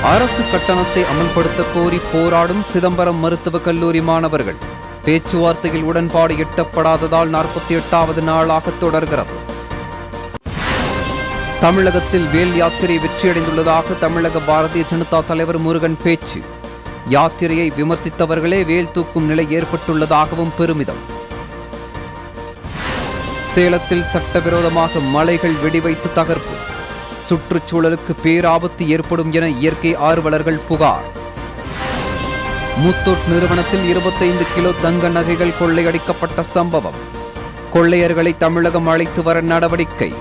அரசு கட்டணத்தை அமல்படுத்த கோரி போராடும் சிதம்பரம் மருத்துவக் கல்லூரி மாணவர்கள் பேச்சுவார்த்தையில் உடன்பாடு எட்டப்படாததால் நாற்பத்தி எட்டாவது நாளாக தொடர்கிறது தமிழகத்தில் வேல் யாத்திரை வெற்றியடைந்துள்ளதாக தமிழக பாரதிய ஜனதா தலைவர் முருகன் பேச்சு யாத்திரையை விமர்சித்தவர்களே வேல் தூக்கும் நிலை ஏற்பட்டுள்ளதாகவும் பெருமிதம் சேலத்தில் சட்டவிரோதமாக மலைகள் வெடிவைத்து தகர்ப்பு சுற்றுச்சூழலுக்கு பேராபத்து ஏற்படும் என இயற்கை ஆர்வலர்கள் புகார் முத்தூட் நிறுவனத்தில் இருபத்தைந்து கிலோ தங்க நகைகள் கொள்ளையடிக்கப்பட்ட சம்பவம் கொள்ளையர்களை தமிழகம் அழைத்து வர நடவடிக்கை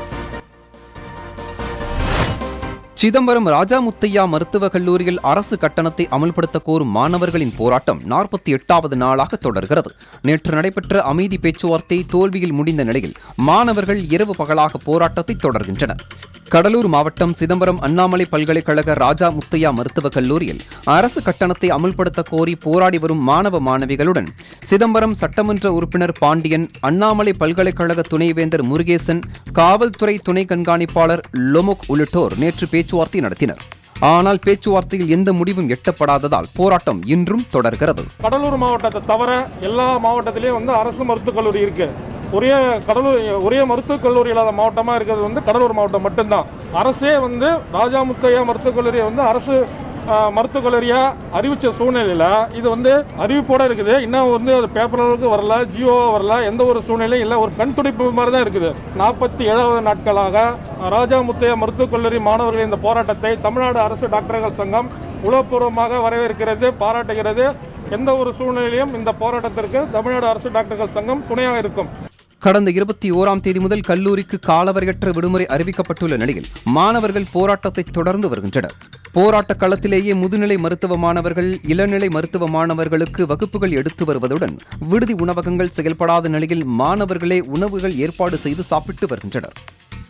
சிதம்பரம் ராஜா முத்தையா மருத்துவக் கல்லூரியில் அரசு கட்டணத்தை அமல்படுத்த கோரும் மாணவர்களின் போராட்டம் நாற்பத்தி எட்டாவது நாளாக தொடர்கிறது நேற்று நடைபெற்ற அமைதி பேச்சுவார்த்தை தோல்வியில் முடிந்த நிலையில் மாணவர்கள் இரவு பகலாக போராட்டத்தை தொடர்கின்றனர் கடலூர் மாவட்டம் சிதம்பரம் அண்ணாமலை பல்கலைக்கழக ராஜா முத்தையா மருத்துவக் கல்லூரியில் அரசு கட்டணத்தை அமல்படுத்த கோரி போராடி வரும் மாணவ மாணவிகளுடன் சிதம்பரம் சட்டமன்ற உறுப்பினர் பாண்டியன் அண்ணாமலை பல்கலைக்கழக துணைவேந்தர் முருகேசன் காவல்துறை துணை கண்காணிப்பாளர் லொமுக் உள்ளிட்டோர் நேற்று பேச்சுவார்த்தை நடத்தினர் ஆனால் பேச்சுவார்த்தையில் எந்த முடிவும் எட்டப்படாததால் போராட்டம் இன்றும் தொடர்கிறது கடலூர் மாவட்டத்தை தவிர எல்லா மாவட்டத்திலையும் வந்து அரசு மருத்துவக் கல்லூரி இருக்கு ஒரே கடலூர் ஒரே மருத்துவக் கல்லூரி இல்லாத மாவட்டமாக இருக்கிறது வந்து கடலூர் மாவட்டம் மட்டும்தான் அரசே வந்து ராஜா முத்தையா மருத்துவக் கல்லூரியை வந்து அரசு ஆஹ், மருத்துவக் கல்லூரியாக அறிவித்த சூழ்நிலையில் இது வந்து அறிவிப்போட இருக்குது இன்னும் வந்து அது பேப்பர் அளவுக்கு வரல ஜியோ வரல எந்த ஒரு சூழ்நிலையும் இல்லை ஒரு கண் துடிப்பு மாதிரி தான் இருக்குது நாற்பத்தி ஏழாவது நாட்களாக ராஜா முத்தையா மருத்துவக் கல்லூரி மாணவர்களின் இந்த போராட்டத்தை தமிழ்நாடு அரசு டாக்டர்கள் சங்கம் உளப்பூர்வமாக வரவேற்கிறது பாராட்டுகிறது எந்த ஒரு சூழ்நிலையிலும் இந்த போராட்டத்திற்கு தமிழ்நாடு அரசு டாக்டர்கள் சங்கம் துணையாக இருக்கும் கடந்த இருபத்தி ஓராம் தேதி முதல் கல்லூரிக்கு காலவரையற்ற விடுமுறை அறிவிக்கப்பட்டுள்ள நிலையில் மாணவர்கள் போராட்டத்தை தொடர்ந்து வருகின்றனர் போராட்ட களத்திலேயே முதுநிலை மருத்துவ மாணவர்கள் இளநிலை மருத்துவ மாணவர்களுக்கு வகுப்புகள் எடுத்து வருவதுடன் விடுதி உணவகங்கள் செயல்படாத நிலையில் மாணவர்களே உணவுகள் ஏற்பாடு செய்து சாப்பிட்டு வருகின்றனர்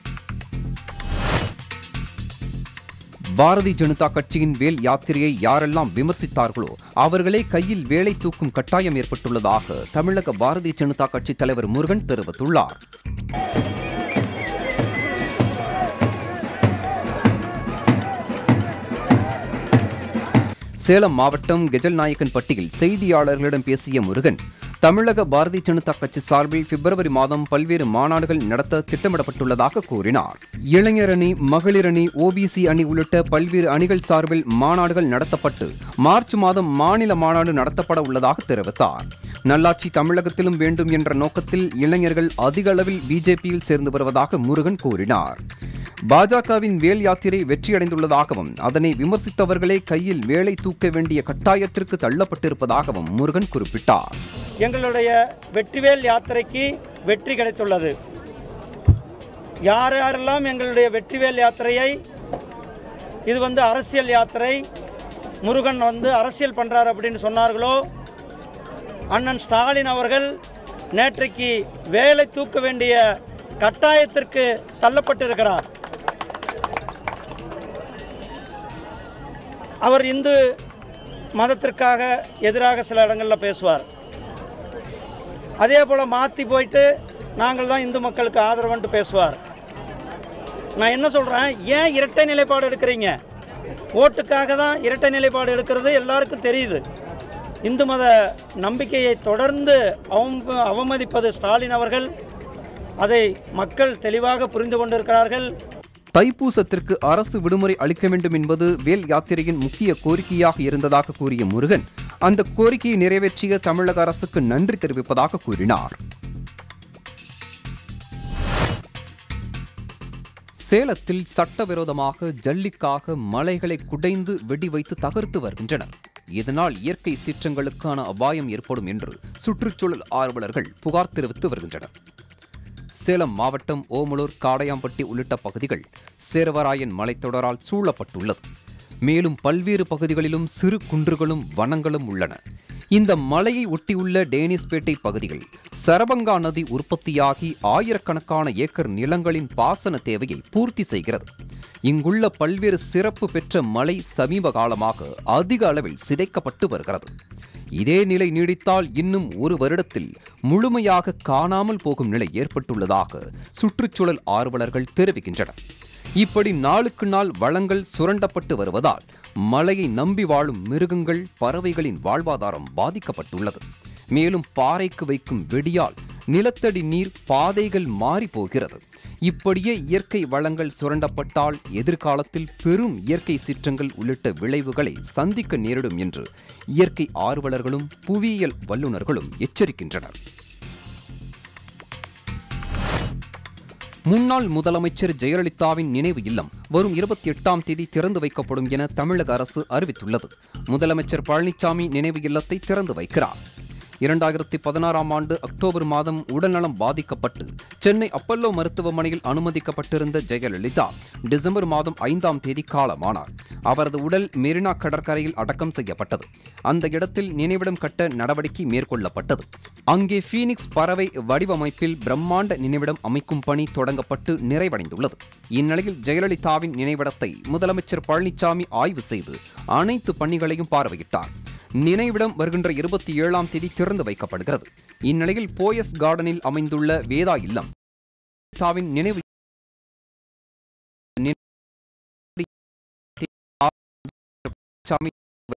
பாரதிய ஜனதா கட்சியின் வேல் யாத்திரையை யாரெல்லாம் விமர்சித்தார்களோ அவர்களே கையில் வேலை தூக்கும் கட்டாயம் ஏற்பட்டுள்ளதாக தமிழக பாரதிய ஜனதா கட்சி தலைவர் முருகன் தெரிவித்துள்ளார் சேலம் மாவட்டம் கெஜல் நாயக்கன்பட்டியில் செய்தியாளர்களிடம் பேசிய முருகன் தமிழக பாரதிய ஜனதா கட்சி சார்பில் பிப்ரவரி மாதம் பல்வேறு மாநாடுகள் நடத்த திட்டமிடப்பட்டுள்ளதாக கூறினார் இளைஞர் அணி மகளிர் அணி ஓபிசி அணி உள்ளிட்ட பல்வேறு அணிகள் சார்பில் மாநாடுகள் நடத்தப்பட்டு மார்ச் மாதம் மாநில மாநாடு நடத்தப்பட உள்ளதாக தெரிவித்தார் நல்லாட்சி தமிழகத்திலும் வேண்டும் என்ற நோக்கத்தில் இளைஞர்கள் அதிக அளவில் பிஜேபியில் சேர்ந்து வருவதாக முருகன் கூறினார் பாஜகவின் வேல் யாத்திரை வெற்றியடைந்துள்ளதாகவும் அதனை விமர்சித்தவர்களே கையில் வேலை தூக்க வேண்டிய கட்டாயத்திற்கு தள்ளப்பட்டிருப்பதாகவும் முருகன் குறிப்பிட்டார் எங்களுடைய வெற்றிவேல் யாத்திரைக்கு வெற்றி கிடைத்துள்ளது யார் யாரெல்லாம் எங்களுடைய வெற்றிவேல் யாத்திரையை இது வந்து அரசியல் யாத்திரை முருகன் வந்து அரசியல் பண்ணுறார் அப்படின்னு சொன்னார்களோ அண்ணன் ஸ்டாலின் அவர்கள் நேற்றைக்கு வேலை தூக்க வேண்டிய கட்டாயத்திற்கு தள்ளப்பட்டிருக்கிறார் அவர் இந்து மதத்திற்காக எதிராக சில இடங்களில் பேசுவார் அதே போல் மாற்றி போயிட்டு நாங்கள் தான் இந்து மக்களுக்கு ஆதரவுன்ட்டு பேசுவார் நான் என்ன சொல்கிறேன் ஏன் இரட்டை நிலைப்பாடு எடுக்கிறீங்க ஓட்டுக்காக தான் இரட்டை நிலைப்பாடு எடுக்கிறது எல்லாருக்கும் தெரியுது இந்து மத நம்பிக்கையை தொடர்ந்து அவம அவமதிப்பது ஸ்டாலின் அவர்கள் அதை மக்கள் தெளிவாக புரிந்து கொண்டிருக்கிறார்கள் தைப்பூசத்திற்கு அரசு விடுமுறை அளிக்க வேண்டும் என்பது வேல் யாத்திரையின் முக்கிய கோரிக்கையாக இருந்ததாக கூறிய முருகன் அந்த கோரிக்கையை நிறைவேற்றிய தமிழக அரசுக்கு நன்றி தெரிவிப்பதாக கூறினார் சேலத்தில் சட்டவிரோதமாக ஜல்லிக்காக மலைகளை குடைந்து வெடி வைத்து தகர்த்து வருகின்றனர் இதனால் இயற்கை சீற்றங்களுக்கான அபாயம் ஏற்படும் என்று சுற்றுச்சூழல் ஆர்வலர்கள் புகார் தெரிவித்து வருகின்றனர் சேலம் மாவட்டம் ஓமலூர் காடையாம்பட்டி உள்ளிட்ட பகுதிகள் சேர்வராயன் மலைத்தொடரால் சூழப்பட்டுள்ளது மேலும் பல்வேறு பகுதிகளிலும் சிறு குன்றுகளும் வனங்களும் உள்ளன இந்த மலையை ஒட்டியுள்ள டேனிஸ்பேட்டை பகுதிகள் சரபங்கா நதி உற்பத்தியாகி ஆயிரக்கணக்கான ஏக்கர் நிலங்களின் பாசன தேவையை பூர்த்தி செய்கிறது இங்குள்ள பல்வேறு சிறப்பு பெற்ற மலை சமீப காலமாக அதிக அளவில் சிதைக்கப்பட்டு வருகிறது இதே நிலை நீடித்தால் இன்னும் ஒரு வருடத்தில் முழுமையாக காணாமல் போகும் நிலை ஏற்பட்டுள்ளதாக சுற்றுச்சூழல் ஆர்வலர்கள் தெரிவிக்கின்றனர் இப்படி நாளுக்கு நாள் வளங்கள் சுரண்டப்பட்டு வருவதால் மழையை நம்பி வாழும் மிருகங்கள் பறவைகளின் வாழ்வாதாரம் பாதிக்கப்பட்டுள்ளது மேலும் பாறைக்கு வைக்கும் வெடியால் நிலத்தடி நீர் பாதைகள் மாறி போகிறது இப்படியே இயற்கை வளங்கள் சுரண்டப்பட்டால் எதிர்காலத்தில் பெரும் இயற்கை சீற்றங்கள் உள்ளிட்ட விளைவுகளை சந்திக்க நேரிடும் என்று இயற்கை ஆர்வலர்களும் புவியியல் வல்லுநர்களும் எச்சரிக்கின்றனர் முன்னாள் முதலமைச்சர் ஜெயலலிதாவின் நினைவு இல்லம் வரும் இருபத்தி எட்டாம் தேதி திறந்து வைக்கப்படும் என தமிழக அரசு அறிவித்துள்ளது முதலமைச்சர் பழனிசாமி நினைவு இல்லத்தை திறந்து வைக்கிறார் இரண்டாயிரத்தி பதினாறாம் ஆண்டு அக்டோபர் மாதம் உடல்நலம் பாதிக்கப்பட்டு சென்னை அப்பல்லோ மருத்துவமனையில் அனுமதிக்கப்பட்டிருந்த ஜெயலலிதா டிசம்பர் மாதம் ஐந்தாம் தேதி காலமானார் அவரது உடல் மெரினா கடற்கரையில் அடக்கம் செய்யப்பட்டது அந்த இடத்தில் நினைவிடம் கட்ட நடவடிக்கை மேற்கொள்ளப்பட்டது அங்கே ஃபீனிக்ஸ் பறவை வடிவமைப்பில் பிரம்மாண்ட நினைவிடம் அமைக்கும் பணி தொடங்கப்பட்டு நிறைவடைந்துள்ளது இந்நிலையில் ஜெயலலிதாவின் நினைவிடத்தை முதலமைச்சர் பழனிசாமி ஆய்வு செய்து அனைத்து பணிகளையும் பார்வையிட்டார் நினைவிடம் வருகின்ற இருபத்தி ஏழாம் தேதி திறந்து வைக்கப்படுகிறது இந்நிலையில் போயஸ் கார்டனில் அமைந்துள்ள வேதா இல்லம் தாவின் நினைவு சாமி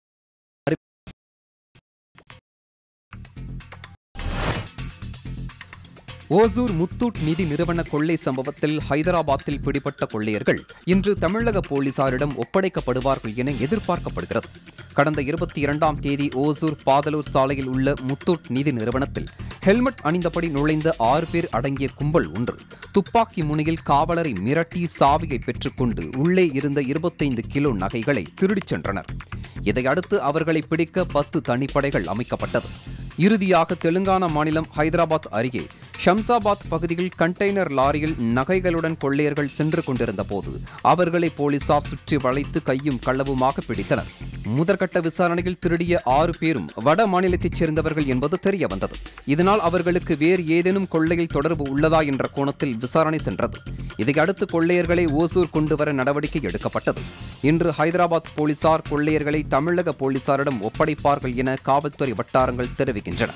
ஓசூர் முத்தூட் நிதி நிறுவன கொள்ளை சம்பவத்தில் ஹைதராபாத்தில் பிடிபட்ட கொள்ளையர்கள் இன்று தமிழக போலீசாரிடம் ஒப்படைக்கப்படுவார்கள் என எதிர்பார்க்கப்படுகிறது கடந்த இருபத்தி இரண்டாம் தேதி ஓசூர் பாதலூர் சாலையில் உள்ள முத்தூட் நிதி நிறுவனத்தில் ஹெல்மெட் அணிந்தபடி நுழைந்த ஆறு பேர் அடங்கிய கும்பல் ஒன்று துப்பாக்கி முனையில் காவலரை மிரட்டி சாவியை பெற்றுக்கொண்டு உள்ளே இருந்த இருபத்தைந்து கிலோ நகைகளை திருடிச் சென்றனர் இதையடுத்து அவர்களை பிடிக்க பத்து தனிப்படைகள் அமைக்கப்பட்டது இறுதியாக தெலுங்கானா மாநிலம் ஹைதராபாத் அருகே ஷம்சாபாத் பகுதியில் கண்டெய்னர் லாரியில் நகைகளுடன் கொள்ளையர்கள் சென்று கொண்டிருந்த போது அவர்களை போலீசார் சுற்றி வளைத்து கையும் களவுமாக பிடித்தனர் முதற்கட்ட விசாரணையில் திருடிய ஆறு பேரும் வட மாநிலத்தைச் சேர்ந்தவர்கள் என்பது தெரிய வந்தது இதனால் அவர்களுக்கு வேறு ஏதேனும் கொள்ளையில் தொடர்பு உள்ளதா என்ற கோணத்தில் விசாரணை சென்றது இதையடுத்து கொள்ளையர்களை ஓசூர் கொண்டு வர நடவடிக்கை எடுக்கப்பட்டது இன்று ஹைதராபாத் போலீசார் கொள்ளையர்களை தமிழக போலீசாரிடம் ஒப்படைப்பார்கள் என காவல்துறை வட்டாரங்கள் தெரிவிக்கின்றன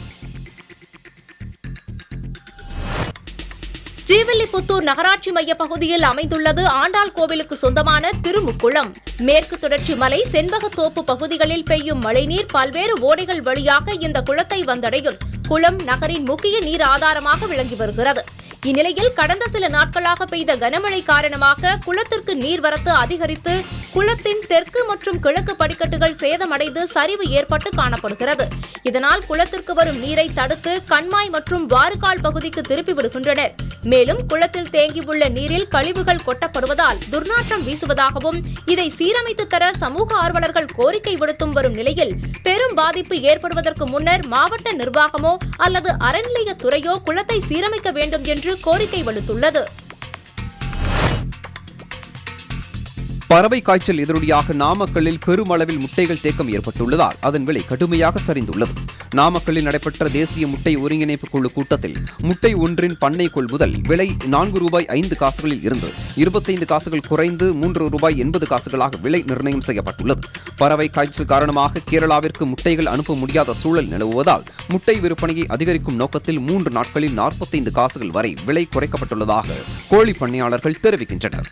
ஸ்ரீவில்லிபுத்தூர் நகராட்சி மைய பகுதியில் அமைந்துள்ளது ஆண்டாள் கோவிலுக்கு சொந்தமான திருமுக்குளம் மேற்கு தொடர்ச்சி மலை செண்பகத்தோப்பு பகுதிகளில் பெய்யும் மழைநீர் பல்வேறு ஓடைகள் வழியாக இந்த குளத்தை வந்தடையும் குளம் நகரின் முக்கிய நீர் ஆதாரமாக விளங்கி வருகிறது இந்நிலையில் கடந்த சில நாட்களாக பெய்த கனமழை காரணமாக குளத்திற்கு நீர்வரத்து அதிகரித்து குளத்தின் தெற்கு மற்றும் கிழக்கு படிக்கட்டுகள் சேதமடைந்து சரிவு ஏற்பட்டு காணப்படுகிறது இதனால் குளத்திற்கு வரும் நீரை தடுத்து கண்மாய் மற்றும் வாறுகால் பகுதிக்கு திருப்பி விடுகின்றனர் மேலும் குளத்தில் தேங்கியுள்ள நீரில் கழிவுகள் கொட்டப்படுவதால் துர்நாற்றம் வீசுவதாகவும் இதை சீரமைத்து தர சமூக ஆர்வலர்கள் கோரிக்கை விடுத்தும் வரும் நிலையில் பெரும் பாதிப்பு ஏற்படுவதற்கு முன்னர் மாவட்ட நிர்வாகமோ அல்லது அறநிலையத்துறையோ குளத்தை சீரமைக்க வேண்டும் என்று கோரிக்கை விடுத்துள்ளது பறவை காய்ச்சல் எதிரொலியாக நாமக்கல்லில் பெருமளவில் முட்டைகள் தேக்கம் ஏற்பட்டுள்ளதால் அதன் விலை கடுமையாக சரிந்துள்ளது நாமக்கல்லில் நடைபெற்ற தேசிய முட்டை ஒருங்கிணைப்பு குழு கூட்டத்தில் முட்டை ஒன்றின் பண்ணை கொள்முதல் விலை நான்கு ரூபாய் ஐந்து காசுகளில் இருந்து இருபத்தைந்து காசுகள் குறைந்து மூன்று ரூபாய் எண்பது காசுகளாக விலை நிர்ணயம் செய்யப்பட்டுள்ளது பறவை காய்ச்சல் காரணமாக கேரளாவிற்கு முட்டைகள் அனுப்ப முடியாத சூழல் நிலவுவதால் முட்டை விற்பனையை அதிகரிக்கும் நோக்கத்தில் மூன்று நாட்களில் நாற்பத்தைந்து காசுகள் வரை விலை குறைக்கப்பட்டுள்ளதாக கோழி பண்ணையாளர்கள் தெரிவிக்கின்றனர்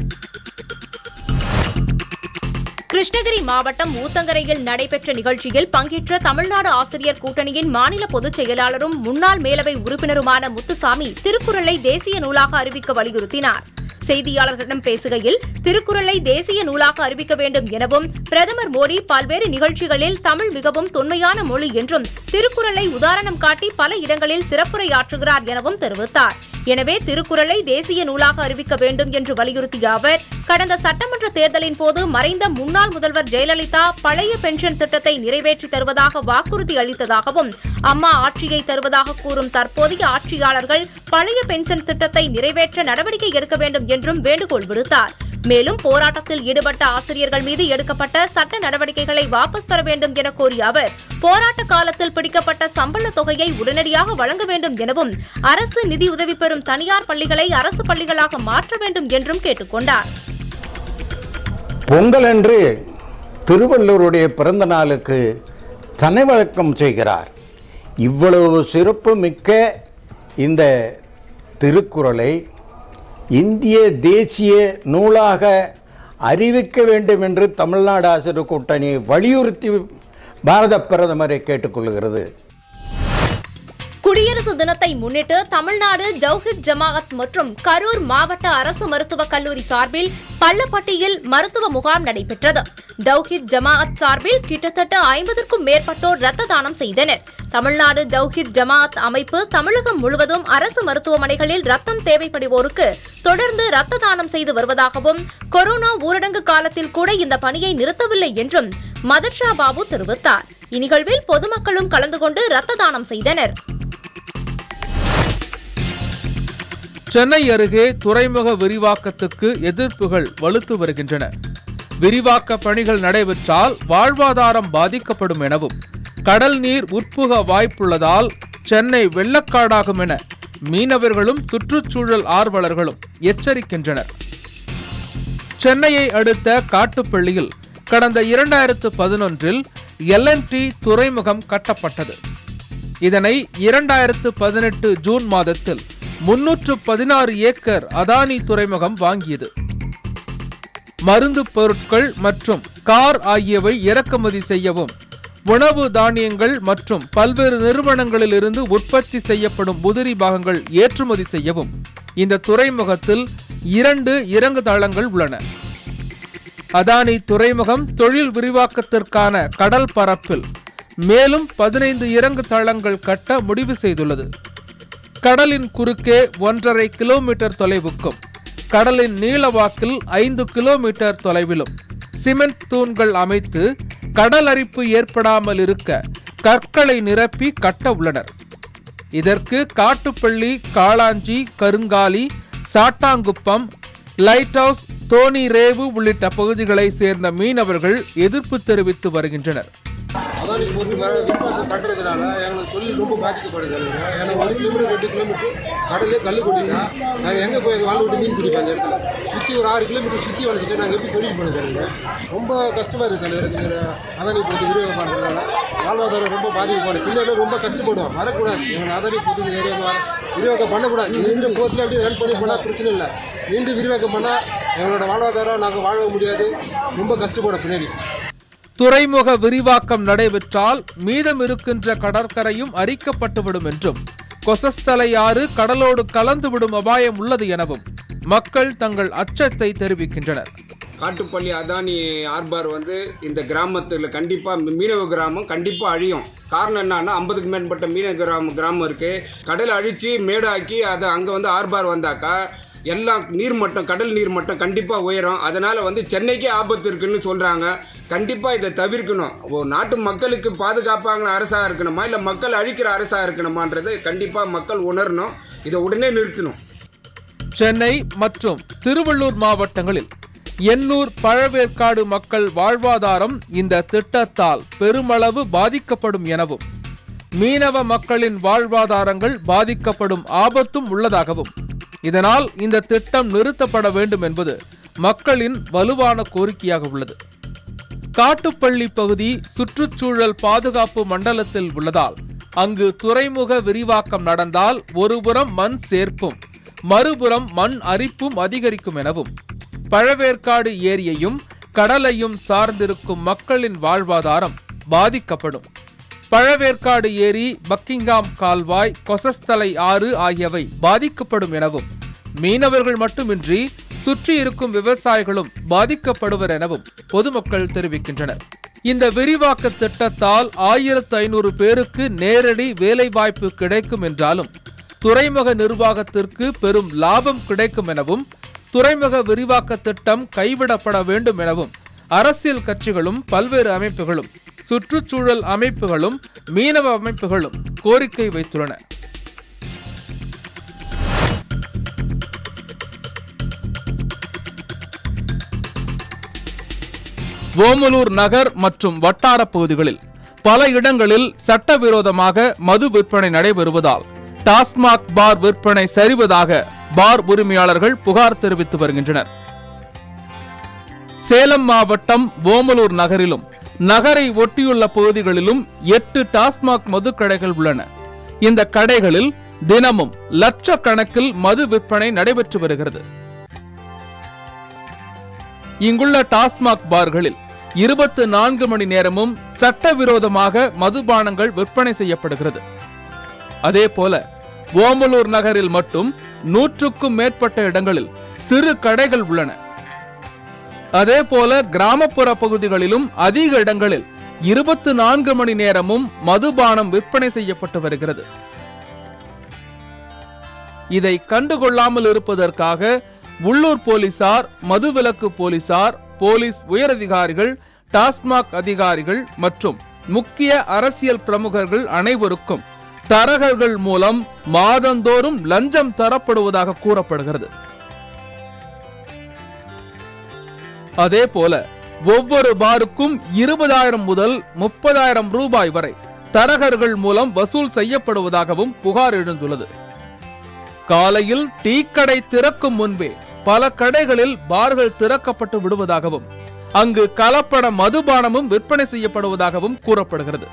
கிருஷ்ணகிரி மாவட்டம் ஊத்தங்கரையில் நடைபெற்ற நிகழ்ச்சியில் பங்கேற்ற தமிழ்நாடு ஆசிரியர் கூட்டணியின் மாநில பொதுச் செயலாளரும் முன்னாள் மேலவை உறுப்பினருமான முத்துசாமி திருக்குறளை தேசிய நூலாக அறிவிக்க வலியுறுத்தினார் செய்தியாளர்களிடம் பேசுகையில் திருக்குறளை தேசிய நூலாக அறிவிக்க வேண்டும் எனவும் பிரதமர் மோடி பல்வேறு நிகழ்ச்சிகளில் தமிழ் மிகவும் தொன்மையான மொழி என்றும் திருக்குறளை உதாரணம் காட்டி பல இடங்களில் சிறப்புரையாற்றுகிறார் எனவும் தெரிவித்தார் எனவே திருக்குறளை தேசிய நூலாக அறிவிக்க வேண்டும் என்று வலியுறுத்திய அவர் கடந்த சட்டமன்ற தேர்தலின் போது மறைந்த முன்னாள் முதல்வர் ஜெயலலிதா பழைய பென்ஷன் திட்டத்தை நிறைவேற்றி தருவதாக வாக்குறுதி அளித்ததாகவும் அம்மா ஆட்சியை தருவதாக கூறும் தற்போதைய ஆட்சியாளர்கள் பழைய பென்ஷன் திட்டத்தை நிறைவேற்ற நடவடிக்கை எடுக்க வேண்டும் என்றும் வேண்டுகோள் விடுத்தார் மேலும் போராட்டத்தில் ஈடுபட்ட ஆசிரியர்கள் மீது எடுக்கப்பட்ட சட்ட நடவடிக்கைகளை வாபஸ் பெற வேண்டும் என கோரிய அவர் போராட்ட காலத்தில் பிடிக்கப்பட்ட சம்பள தொகையை உடனடியாக வழங்க வேண்டும் எனவும் அரசு நிதி உதவி பெறும் தனியார் பள்ளிகளை அரசு பள்ளிகளாக மாற்ற வேண்டும் என்றும் கேட்டுக் கொண்டார் பொங்கல் அன்று திருவள்ளுவருடைய பிறந்த நாளுக்கு தனி வழக்கம் செய்கிறார் இவ்வளவு சிறப்பு மிக்க இந்த திருக்குறளை இந்திய தேசிய நூலாக அறிவிக்க வேண்டும் என்று தமிழ்நாடு ஆசிரியர் கூட்டணி வலியுறுத்தி பாரத பிரதமரை கேட்டுக்கொள்கிறது குடியரசு தினத்தை முன்னிட்டு தமிழ்நாடு ஜவுஹித் ஜமாஅத் மற்றும் கரூர் மாவட்ட அரசு மருத்துவக் கல்லூரி சார்பில் பள்ளப்பட்டியில் மருத்துவ முகாம் நடைபெற்றது தௌஹித் ஜமாஅத் சார்பில் கிட்டத்தட்ட ஐம்பதற்கும் மேற்பட்டோர் ரத்த தானம் செய்தனர் தமிழ்நாடு ஜவுஹித் ஜமாஅத் அமைப்பு தமிழகம் முழுவதும் அரசு மருத்துவமனைகளில் ரத்தம் தேவைப்படுவோருக்கு தொடர்ந்து ரத்த தானம் செய்து வருவதாகவும் கொரோனா ஊரடங்கு காலத்தில் கூட இந்த பணியை நிறுத்தவில்லை என்றும் மதர்ஷா பாபு தெரிவித்தார் இந்நிகழ்வில் பொதுமக்களும் கலந்து கொண்டு ரத்த தானம் செய்தனர் சென்னை அருகே துறைமுக விரிவாக்கத்துக்கு எதிர்ப்புகள் வலுத்து வருகின்றன விரிவாக்க பணிகள் நடைபெற்றால் வாழ்வாதாரம் பாதிக்கப்படும் எனவும் கடல் நீர் உட்புக வாய்ப்புள்ளதால் சென்னை வெள்ளக்காடாகும் என மீனவர்களும் சுற்றுச்சூழல் ஆர்வலர்களும் எச்சரிக்கின்றனர் சென்னையை அடுத்த காட்டுப்பள்ளியில் கடந்த இரண்டாயிரத்து பதினொன்றில் எல்என்டி துறைமுகம் கட்டப்பட்டது இதனை இரண்டாயிரத்து பதினெட்டு ஜூன் மாதத்தில் முன்னூற்று பதினாறு ஏக்கர் அதானி துறைமுகம் வாங்கியது மருந்து பொருட்கள் மற்றும் கார் ஆகியவை இறக்குமதி செய்யவும் உணவு தானியங்கள் மற்றும் பல்வேறு நிறுவனங்களில் இருந்து உற்பத்தி செய்யப்படும் உதிரி பாகங்கள் ஏற்றுமதி செய்யவும் இந்த துறைமுகத்தில் இரண்டு இறங்கு தளங்கள் உள்ளன அதானி துறைமுகம் தொழில் விரிவாக்கத்திற்கான கடல் பரப்பில் மேலும் பதினைந்து இறங்கு தளங்கள் கட்ட முடிவு செய்துள்ளது கடலின் குறுக்கே ஒன்றரை கிலோமீட்டர் தொலைவுக்கும் கடலின் நீளவாக்கில் ஐந்து கிலோமீட்டர் தொலைவிலும் சிமெண்ட் தூண்கள் அமைத்து கடல் அரிப்பு ஏற்படாமல் இருக்க கற்களை நிரப்பி கட்ட உள்ளனர் இதற்கு காட்டுப்பள்ளி காளாஞ்சி கருங்காலி சாட்டாங்குப்பம் லைட் ஹவுஸ் தோணி ரேவு உள்ளிட்ட பகுதிகளை சேர்ந்த மீனவர்கள் எதிர்ப்பு தெரிவித்து வருகின்றனர் அதானி பொருள் வர விரிவாக்கம் பண்ணுறதுனால எங்களுக்கு தொழில் ரொம்ப பாதிக்கப்படுது ஏன்னா ஒரு கிலோமீட்டர் ரெண்டு கிலோமீட்டர் கடலே கல் கொட்டிட்டா நாங்கள் எங்கே போய் வாழ் விட்டு மீன் பிடிப்போம் அந்த இடத்துல சுற்றி ஒரு ஆறு கிலோமீட்டர் சுற்றி வளைச்சிட்டு நாங்கள் எப்படி தொழில் பண்ண தருங்க ரொம்ப கஷ்டமாக இருக்குது தலைவர் இந்த அதானி பொருள் விரிவாக்கம் பண்ணுறதுனால வாழ்வாதாரம் ரொம்ப பாதிக்கப்படுது பிள்ளைகள் ரொம்ப கஷ்டப்படுவோம் வரக்கூடாது எங்கள் அதானி பொருள் ஏரியா வர விரிவாக்கம் பண்ணக்கூடாது இருக்கிற போர்ட்டில் அப்படியே ரன் பண்ணி போனால் பிரச்சனை இல்லை மீண்டும் விரிவாக்கம் பண்ணால் எங்களோட வாழ்வாதாரம் நாங்கள் வாழ முடியாது ரொம்ப கஷ்டப்படும் பின்னாடி துறைமுக விரிவாக்கம் நடைபெற்றால் மீதம் இருக்கின்ற கடற்கரையும் அரிக்கப்பட்டுவிடும் என்றும் கொசஸ்தலை ஆறு கடலோடு கலந்துவிடும் அபாயம் உள்ளது எனவும் மக்கள் தங்கள் அச்சத்தை தெரிவிக்கின்றனர் காட்டுப்பள்ளி அதானி ஆர்பார் வந்து இந்த கிராமத்தில் கண்டிப்பாக மீனவ கிராமம் கண்டிப்பாக அழியும் காரணம் என்னன்னா ஐம்பதுக்கு மேற்பட்ட மீனவ கிராமம் கிராமம் இருக்குது கடலை அழித்து மேடாக்கி அதை அங்கே வந்து ஆர்பார் வந்தாக்கா எல்லாம் நீர்மட்டம் கடல் நீர்மட்டம் கண்டிப்பாக உயரும் அதனால் வந்து சென்னைக்கே ஆபத்து இருக்குன்னு சொல்கிறாங்க கண்டிப்பாக இதை தவிர்க்கணும் ஒரு நாட்டு மக்களுக்கு பாதுகாப்பான அரசாக இருக்கணுமா இல்லை மக்கள் அழிக்கிற அரசாக இருக்கணுமான்றதை கண்டிப்பாக மக்கள் உணரணும் இதை உடனே நிறுத்தணும் சென்னை மற்றும் திருவள்ளூர் மாவட்டங்களில் எண்ணூர் பழவேற்காடு மக்கள் வாழ்வாதாரம் இந்த திட்டத்தால் பெருமளவு பாதிக்கப்படும் எனவும் மீனவ மக்களின் வாழ்வாதாரங்கள் பாதிக்கப்படும் ஆபத்தும் உள்ளதாகவும் இதனால் இந்த திட்டம் நிறுத்தப்பட வேண்டும் என்பது மக்களின் வலுவான கோரிக்கையாக உள்ளது காட்டுப்பள்ளி பகுதி சுற்றுச்சூழல் பாதுகாப்பு மண்டலத்தில் உள்ளதால் அங்கு துறைமுக விரிவாக்கம் நடந்தால் ஒருபுறம் மண் சேர்ப்பும் மறுபுறம் மண் அரிப்பும் அதிகரிக்கும் எனவும் பழவேற்காடு ஏரியையும் கடலையும் சார்ந்திருக்கும் மக்களின் வாழ்வாதாரம் பாதிக்கப்படும் பழவேற்காடு ஏரி பக்கிங்காம் கால்வாய் கொசஸ்தலை ஆறு ஆகியவை பாதிக்கப்படும் எனவும் மீனவர்கள் மட்டுமின்றி சுற்றி இருக்கும் விவசாயிகளும் பாதிக்கப்படுவர் எனவும் பொதுமக்கள் தெரிவிக்கின்றனர் இந்த விரிவாக்க திட்டத்தால் ஆயிரத்து ஐநூறு பேருக்கு நேரடி வேலைவாய்ப்பு கிடைக்கும் என்றாலும் துறைமுக நிர்வாகத்திற்கு பெரும் லாபம் கிடைக்கும் எனவும் துறைமுக விரிவாக்க திட்டம் கைவிடப்பட வேண்டும் எனவும் அரசியல் கட்சிகளும் பல்வேறு அமைப்புகளும் சுற்றுச்சூழல் அமைப்புகளும் மீனவ அமைப்புகளும் கோரிக்கை வைத்துள்ளன ஓமலூர் நகர் மற்றும் வட்டார பகுதிகளில் பல இடங்களில் சட்டவிரோதமாக மது விற்பனை நடைபெறுவதால் டாஸ்மாக் பார் விற்பனை சரிவதாக பார் உரிமையாளர்கள் புகார் தெரிவித்து வருகின்றனர் சேலம் மாவட்டம் ஓமலூர் நகரிலும் நகரை ஒட்டியுள்ள பகுதிகளிலும் எட்டு டாஸ்மாக் மதுக்கடைகள் உள்ளன இந்த கடைகளில் தினமும் லட்சக்கணக்கில் மது விற்பனை நடைபெற்று வருகிறது இங்குள்ள டாஸ்மாக் பார்களில் இருபத்து நான்கு மணி நேரமும் சட்டவிரோதமாக மதுபானங்கள் விற்பனை செய்யப்படுகிறது அதே போல ஓமலூர் நகரில் மட்டும் நூற்றுக்கும் மேற்பட்ட இடங்களில் சிறு கடைகள் உள்ளன அதே போல கிராமப்புற பகுதிகளிலும் அதிக இடங்களில் இருபத்து நான்கு மணி நேரமும் மதுபானம் விற்பனை செய்யப்பட்டு வருகிறது இதை கண்டுகொள்ளாமல் இருப்பதற்காக உள்ளூர் போலீசார் மதுவிலக்கு போலீசார் போலீஸ் உயரதிகாரிகள் டாஸ்மாக் அதிகாரிகள் மற்றும் முக்கிய அரசியல் பிரமுகர்கள் அனைவருக்கும் தரகர்கள் மூலம் மாதந்தோறும் லஞ்சம் தரப்படுவதாக கூறப்படுகிறது அதே போல ஒவ்வொரு பாருக்கும் இருபதாயிரம் முதல் முப்பதாயிரம் ரூபாய் வரை தரகர்கள் மூலம் வசூல் செய்யப்படுவதாகவும் புகார் எழுந்துள்ளது காலையில் டீ கடை திறக்கும் முன்பே பல கடைகளில் பார்கள் திறக்கப்பட்டு விடுவதாகவும் அங்கு கலப்பட மதுபானமும் விற்பனை செய்யப்படுவதாகவும் கூறப்படுகிறது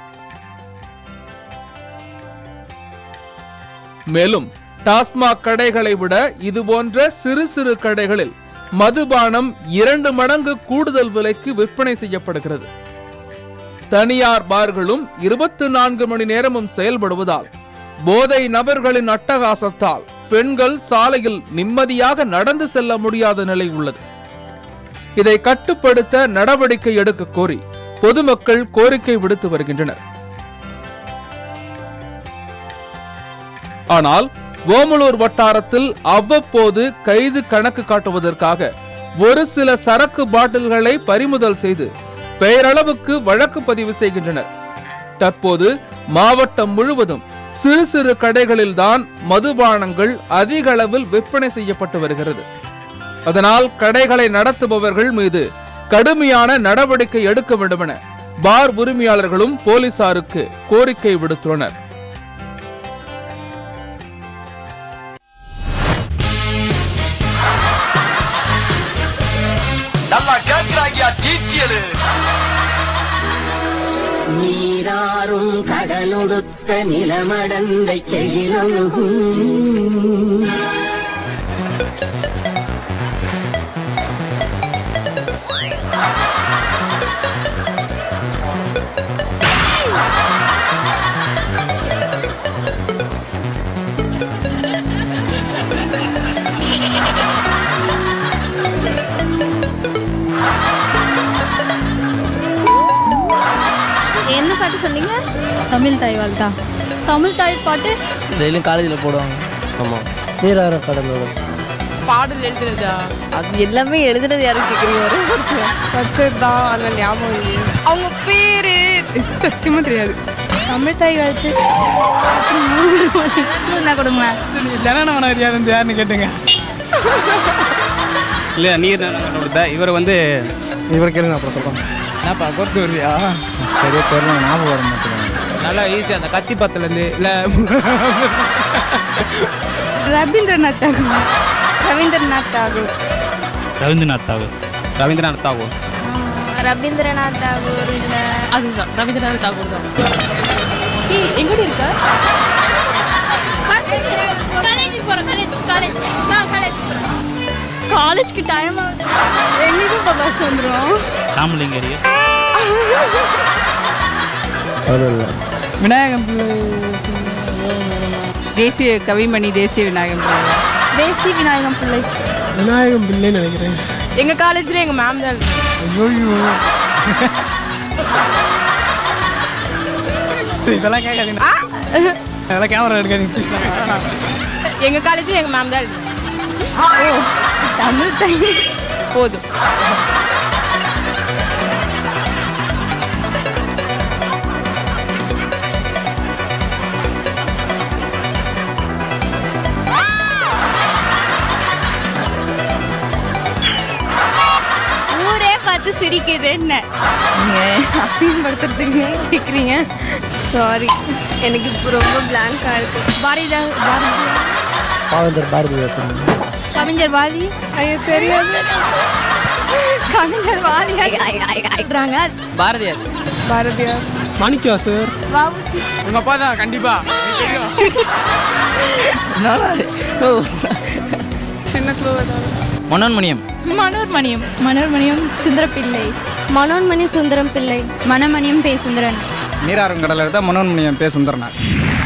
மேலும் டாஸ்மாக் கடைகளை விட இதுபோன்ற சிறு சிறு கடைகளில் மதுபானம் இரண்டு மடங்கு கூடுதல் விலைக்கு விற்பனை செய்யப்படுகிறது தனியார் பார்களும் இருபத்தி நான்கு மணி நேரமும் செயல்படுவதால் போதை நபர்களின் அட்டகாசத்தால் பெண்கள் சாலையில் நிம்மதியாக நடந்து செல்ல முடியாத நிலை உள்ளது இதை கட்டுப்படுத்த நடவடிக்கை எடுக்க கோரி பொதுமக்கள் கோரிக்கை விடுத்து வருகின்றனர் ஆனால் ஓமலூர் வட்டாரத்தில் அவ்வப்போது கைது கணக்கு காட்டுவதற்காக ஒரு சில சரக்கு பாட்டில்களை பறிமுதல் செய்து பெயரளவுக்கு வழக்கு பதிவு செய்கின்றனர் தற்போது மாவட்டம் முழுவதும் சிறு சிறு கடைகளில்தான் மதுபானங்கள் அதிக அளவில் விற்பனை செய்யப்பட்டு வருகிறது அதனால் கடைகளை நடத்துபவர்கள் மீது கடுமையான நடவடிக்கை எடுக்க வேண்டுமென பார் உரிமையாளர்களும் போலீசாருக்கு கோரிக்கை விடுத்துள்ளனர் நல்லா கேட்கிறாங்க டீட்டியலு நீராறும் கடலொடுத்த நிலமடந்தை கெழிலொழுகும் என்ன பாட்டு சொன்னீங்க தமிழ் தாய் வாழ்த்தா தமிழ் தாய் பாட்டு டெய்லியும் காலேஜில் போடுவாங்க ஆமாம் நீராறு கடலோடு பாடல் எழுதுறதா அது எல்லாமே எழுதுனது யாரும் கேட்குறீங்க ஒரே படிச்சது தான் ஆனால் ஞாபகம் இல்லை அவங்க பேரு சத்தியமாக தெரியாது தமிழ் தாய் வாழ்த்து என்ன கொடுங்க ஜனநமன யார் யாருன்னு கேட்டுங்க இல்லை நீர் கொடுத்த இவர் வந்து இவர் கேளுங்க அப்புறம் சொல்கிறோம் என்னப்பா கொத்து வருவியா சரியா தெரியல ஞாபகம் வர மாட்டேங்க நல்லா ஈஸியாக அந்த கத்தி பத்துலேருந்து இல்லை ரவீந்திரநாத் தாகூர் ரவீந்திரநாத் தாகூர் ரவீந்திரநாத் தாகூர் ரவீந்திரநாத் தாகூர் ரவீந்திரநாத் தாகூர் இல்ல அதுதான் ரவீந்திரநாத் தாகூர் தான் எங்கடி இருக்க காலேஜ் போறோம் காலேஜ் காலேஜ் காலேஜ் காலேஜ்க்கு டைம் ஆகுது எங்களுக்கு இப்போ பஸ் வந்துடும் ராமலிங்கரி விநாயகம் பிள்ளை தேசிய கவிமணி தேசிய விநாயகம் பிள்ளை தேசிய விநாயகம் பிள்ளை விநாயகம் பிள்ளைன்னு நினைக்கிறேன் எங்க காலேஜ்ல எங்க மேம் தான் ஐயோ சரி இதெல்லாம் கேட்காதீங்க அதெல்லாம் கேமரா எடுக்காதீங்க ப்ளீஸ் எங்க காலேஜ் எங்க மேம் தான் ஓ தமிழ் தாய் போதும் ஊரே பார்த்து சிரிக்குது என்ன நீங்கள் அசிங்கப்படுத்துறதுக்கு கேட்குறீங்க சாரி எனக்கு இப்போ ரொம்ப பிளாங்காக இருக்கு பாரதிதா பாரதியா பாவேந்தர் பாரதிதாசன் கவிஞர் பாரதி ஐயோ தெரியாது கவிஞர் வாரியா பாரதியார் பாரதியார் மாணிக்கா சார் வாவுசி உங்கள் அப்பா தான் கண்டிப்பா சின்ன க்ளூ ஏதாவது மனோன்மணியம் மனோர்மணியம் மனோர்மணியம் சுந்தரப்பிள்ளை மனோன்மணி சுந்தரம் பிள்ளை மனமணியம் பே சுந்தரன் நீராறும் கடலில் இருந்தால் மனோன்மணியம் பே சுந்தரனார்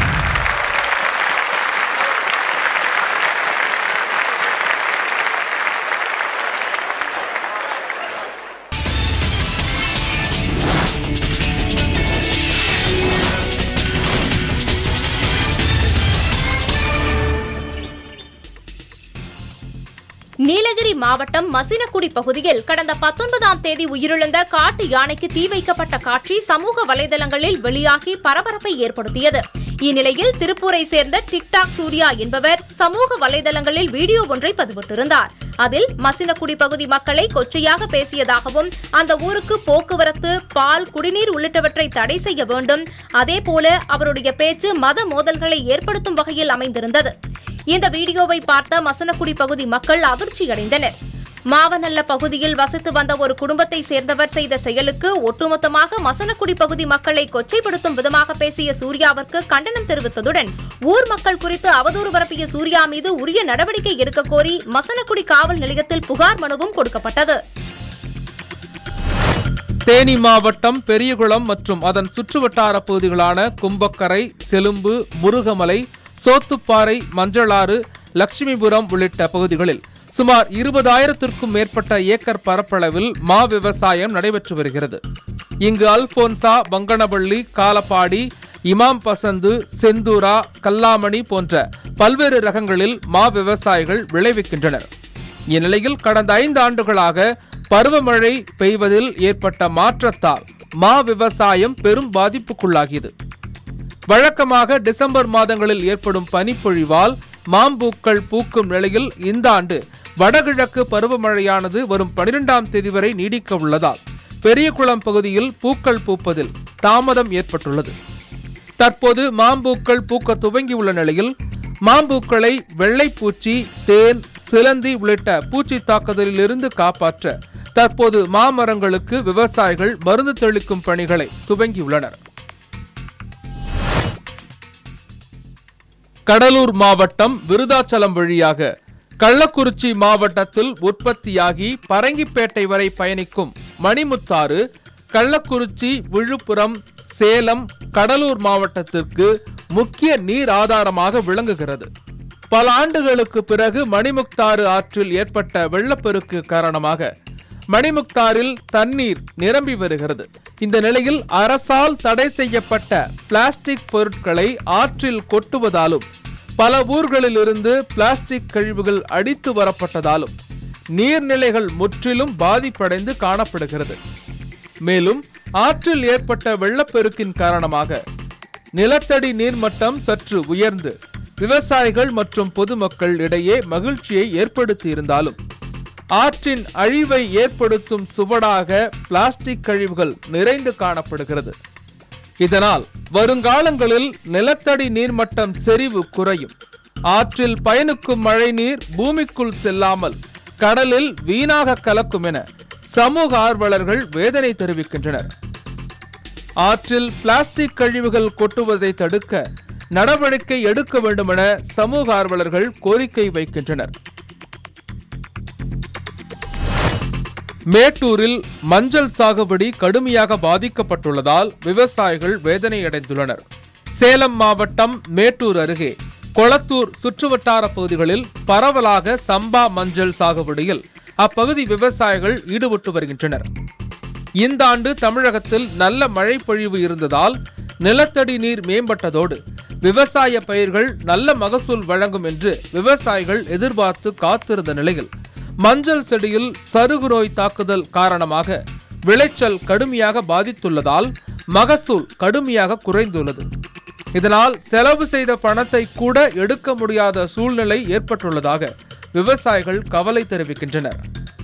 நீலகிரி மாவட்டம் மசினக்குடி பகுதியில் கடந்த பத்தொன்பதாம் தேதி உயிரிழந்த காட்டு யானைக்கு தீ வைக்கப்பட்ட காட்சி சமூக வலைதளங்களில் வெளியாகி பரபரப்பை ஏற்படுத்தியது இந்நிலையில் திருப்பூரை சேர்ந்த டிக்டாக் சூர்யா என்பவர் சமூக வலைதளங்களில் வீடியோ ஒன்றை பதிவிட்டிருந்தார் அதில் மசினக்குடி பகுதி மக்களை கொச்சையாக பேசியதாகவும் அந்த ஊருக்கு போக்குவரத்து பால் குடிநீர் உள்ளிட்டவற்றை தடை செய்ய வேண்டும் அதேபோல அவருடைய பேச்சு மத மோதல்களை ஏற்படுத்தும் வகையில் அமைந்திருந்தது இந்த வீடியோவை பார்த்த மசனக்குடி பகுதி மக்கள் அதிர்ச்சியடைந்தனர் மாவனல்ல பகுதியில் வசித்து வந்த ஒரு குடும்பத்தை சேர்ந்தவர் செய்த செயலுக்கு ஒட்டுமொத்தமாக மசனக்குடி பகுதி மக்களை கொச்சைப்படுத்தும் விதமாக பேசிய சூர்யாவிற்கு கண்டனம் தெரிவித்ததுடன் ஊர் மக்கள் குறித்து அவதூறு பரப்பிய சூர்யா மீது உரிய நடவடிக்கை எடுக்க கோரி மசனக்குடி காவல் நிலையத்தில் புகார் மனுவும் கொடுக்கப்பட்டது தேனி மாவட்டம் பெரியகுளம் மற்றும் அதன் சுற்றுவட்டார பகுதிகளான கும்பக்கரை செலும்பு முருகமலை சோத்துப்பாறை மஞ்சளாறு லட்சுமிபுரம் உள்ளிட்ட பகுதிகளில் சுமார் இருபதாயிரத்திற்கும் மேற்பட்ட ஏக்கர் பரப்பளவில் மா விவசாயம் நடைபெற்று வருகிறது இங்கு அல்போன்சா பங்கனபள்ளி காலப்பாடி இமாம் பசந்து செந்தூரா கல்லாமணி போன்ற பல்வேறு ரகங்களில் மா விவசாயிகள் விளைவிக்கின்றனர் இந்நிலையில் கடந்த ஐந்து ஆண்டுகளாக பருவமழை பெய்வதில் ஏற்பட்ட மாற்றத்தால் மா விவசாயம் பெரும் பாதிப்புக்குள்ளாகியது வழக்கமாக டிசம்பர் மாதங்களில் ஏற்படும் பனிப்பொழிவால் மாம்பூக்கள் பூக்கும் நிலையில் இந்த ஆண்டு வடகிழக்கு பருவமழையானது வரும் பனிரெண்டாம் தேதி வரை நீடிக்க உள்ளதால் பெரியகுளம் பகுதியில் பூக்கள் பூப்பதில் தாமதம் ஏற்பட்டுள்ளது தற்போது மாம்பூக்கள் பூக்க துவங்கியுள்ள நிலையில் மாம்பூக்களை வெள்ளைப்பூச்சி தேன் சிலந்தி உள்ளிட்ட பூச்சி தாக்குதலிலிருந்து காப்பாற்ற தற்போது மாமரங்களுக்கு விவசாயிகள் மருந்து தெளிக்கும் பணிகளை துவங்கியுள்ளனர் கடலூர் மாவட்டம் விருதாச்சலம் வழியாக கள்ளக்குறிச்சி மாவட்டத்தில் உற்பத்தியாகி பரங்கிப்பேட்டை வரை பயணிக்கும் மணிமுத்தாறு கள்ளக்குறிச்சி விழுப்புரம் சேலம் கடலூர் மாவட்டத்திற்கு முக்கிய நீர் ஆதாரமாக விளங்குகிறது பல ஆண்டுகளுக்கு பிறகு மணிமுக்தாறு ஆற்றில் ஏற்பட்ட வெள்ளப்பெருக்கு காரணமாக மணிமுக்தாரில் தண்ணீர் நிரம்பி வருகிறது இந்த நிலையில் அரசால் தடை செய்யப்பட்ட பிளாஸ்டிக் பொருட்களை ஆற்றில் கொட்டுவதாலும் பல ஊர்களிலிருந்து பிளாஸ்டிக் கழிவுகள் அடித்து வரப்பட்டதாலும் நீர்நிலைகள் முற்றிலும் பாதிப்படைந்து காணப்படுகிறது மேலும் ஆற்றில் ஏற்பட்ட வெள்ளப்பெருக்கின் காரணமாக நிலத்தடி நீர்மட்டம் சற்று உயர்ந்து விவசாயிகள் மற்றும் பொதுமக்கள் இடையே மகிழ்ச்சியை ஏற்படுத்தியிருந்தாலும் ஆற்றின் அழிவை ஏற்படுத்தும் சுவடாக பிளாஸ்டிக் கழிவுகள் நிறைந்து காணப்படுகிறது இதனால் வருங்காலங்களில் நிலத்தடி நீர்மட்டம் செறிவு குறையும் ஆற்றில் பயணிக்கும் மழைநீர் பூமிக்குள் செல்லாமல் கடலில் வீணாக கலக்கும் என சமூக ஆர்வலர்கள் வேதனை தெரிவிக்கின்றனர் ஆற்றில் பிளாஸ்டிக் கழிவுகள் கொட்டுவதை தடுக்க நடவடிக்கை எடுக்க வேண்டும் என சமூக ஆர்வலர்கள் கோரிக்கை வைக்கின்றனர் மேட்டூரில் மஞ்சள் சாகுபடி கடுமையாக பாதிக்கப்பட்டுள்ளதால் விவசாயிகள் வேதனையடைந்துள்ளனர் சேலம் மாவட்டம் மேட்டூர் அருகே கொளத்தூர் சுற்றுவட்டார பகுதிகளில் பரவலாக சம்பா மஞ்சள் சாகுபடியில் அப்பகுதி விவசாயிகள் ஈடுபட்டு வருகின்றனர் இந்த ஆண்டு தமிழகத்தில் நல்ல மழை பொழிவு இருந்ததால் நிலத்தடி நீர் மேம்பட்டதோடு விவசாய பயிர்கள் நல்ல மகசூல் வழங்கும் என்று விவசாயிகள் எதிர்பார்த்து காத்திருந்த நிலையில் மஞ்சள் செடியில் சருகு நோய் தாக்குதல் காரணமாக விளைச்சல் கடுமையாக பாதித்துள்ளதால் மகசூல் கடுமையாக குறைந்துள்ளது இதனால் செலவு செய்த பணத்தை கூட எடுக்க முடியாத சூழ்நிலை ஏற்பட்டுள்ளதாக விவசாயிகள் கவலை தெரிவிக்கின்றனர்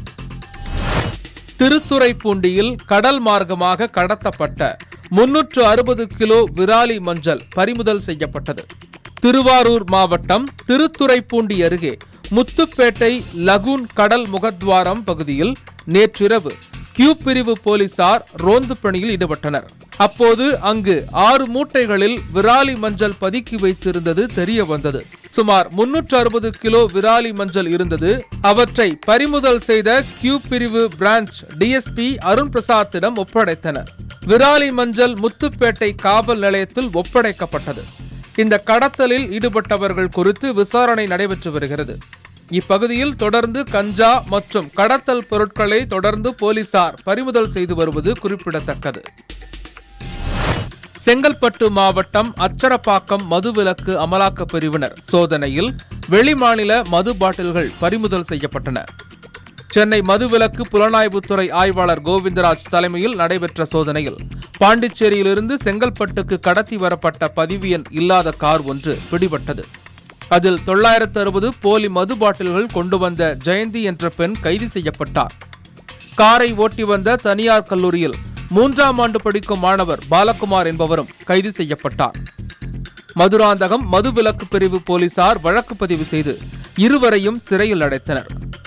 திருத்துறைப்பூண்டியில் கடல் மார்க்கமாக கடத்தப்பட்ட முன்னூற்று அறுபது கிலோ விராலி மஞ்சள் பறிமுதல் செய்யப்பட்டது திருவாரூர் மாவட்டம் திருத்துறைப்பூண்டி அருகே முத்துப்பேட்டை லகூன் கடல் முகத்வாரம் பகுதியில் நேற்றிரவு கியூ பிரிவு போலீசார் ரோந்து பணியில் ஈடுபட்டனர் அப்போது அங்கு ஆறு மூட்டைகளில் விராலி மஞ்சள் பதுக்கி வைத்திருந்தது தெரிய வந்தது சுமார் முன்னூற்று அறுபது கிலோ விராலி மஞ்சள் இருந்தது அவற்றை பறிமுதல் செய்த கியூ பிரிவு பிரான்ச் டிஎஸ்பி அருண் பிரசாத்திடம் ஒப்படைத்தனர் விராலி மஞ்சள் முத்துப்பேட்டை காவல் நிலையத்தில் ஒப்படைக்கப்பட்டது இந்த கடத்தலில் ஈடுபட்டவர்கள் குறித்து விசாரணை நடைபெற்று வருகிறது இப்பகுதியில் தொடர்ந்து கஞ்சா மற்றும் கடத்தல் பொருட்களை தொடர்ந்து போலீசார் பறிமுதல் செய்து வருவது குறிப்பிடத்தக்கது செங்கல்பட்டு மாவட்டம் அச்சரப்பாக்கம் மதுவிலக்கு அமலாக்க பிரிவினர் சோதனையில் வெளிமாநில மது பாட்டில்கள் பறிமுதல் செய்யப்பட்டன சென்னை மதுவிலக்கு புலனாய்வுத்துறை ஆய்வாளர் கோவிந்தராஜ் தலைமையில் நடைபெற்ற சோதனையில் பாண்டிச்சேரியிலிருந்து செங்கல்பட்டுக்கு கடத்தி வரப்பட்ட பதிவு எண் இல்லாத கார் ஒன்று பிடிபட்டது அதில் தொள்ளாயிரத்து அறுபது போலி மது பாட்டில்கள் கொண்டு வந்த ஜெயந்தி என்ற பெண் கைது செய்யப்பட்டார் காரை ஓட்டி வந்த தனியார் கல்லூரியில் மூன்றாம் ஆண்டு படிக்கும் மாணவர் பாலகுமார் என்பவரும் கைது செய்யப்பட்டார் மதுராந்தகம் மதுவிலக்கு பிரிவு போலீசார் வழக்கு பதிவு செய்து இருவரையும் சிறையில் அடைத்தனர்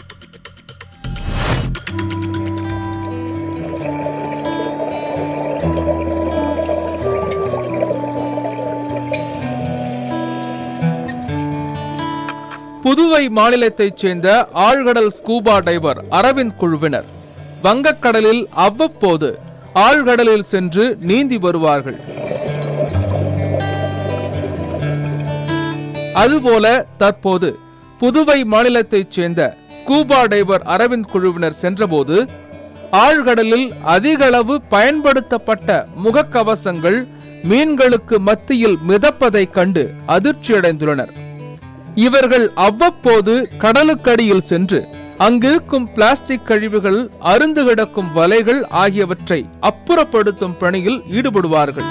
புதுவை மாநிலத்தைச் சேர்ந்த ஆழ்கடல் ஸ்கூபா டைவர் அரவிந்த் குழுவினர் வங்கக்கடலில் அவ்வப்போது ஆழ்கடலில் சென்று நீந்தி வருவார்கள் அதுபோல தற்போது புதுவை மாநிலத்தைச் சேர்ந்த ஸ்கூபா டைவர் அரவிந்த் குழுவினர் சென்றபோது ஆழ்கடலில் அதிகளவு பயன்படுத்தப்பட்ட முகக்கவசங்கள் மீன்களுக்கு மத்தியில் மிதப்பதைக் கண்டு அதிர்ச்சியடைந்துள்ளனர் இவர்கள் அவ்வப்போது கடலுக்கடியில் சென்று அங்கிருக்கும் பிளாஸ்டிக் கழிவுகள் அருந்து கிடக்கும் வலைகள் ஆகியவற்றை அப்புறப்படுத்தும் பணியில் ஈடுபடுவார்கள்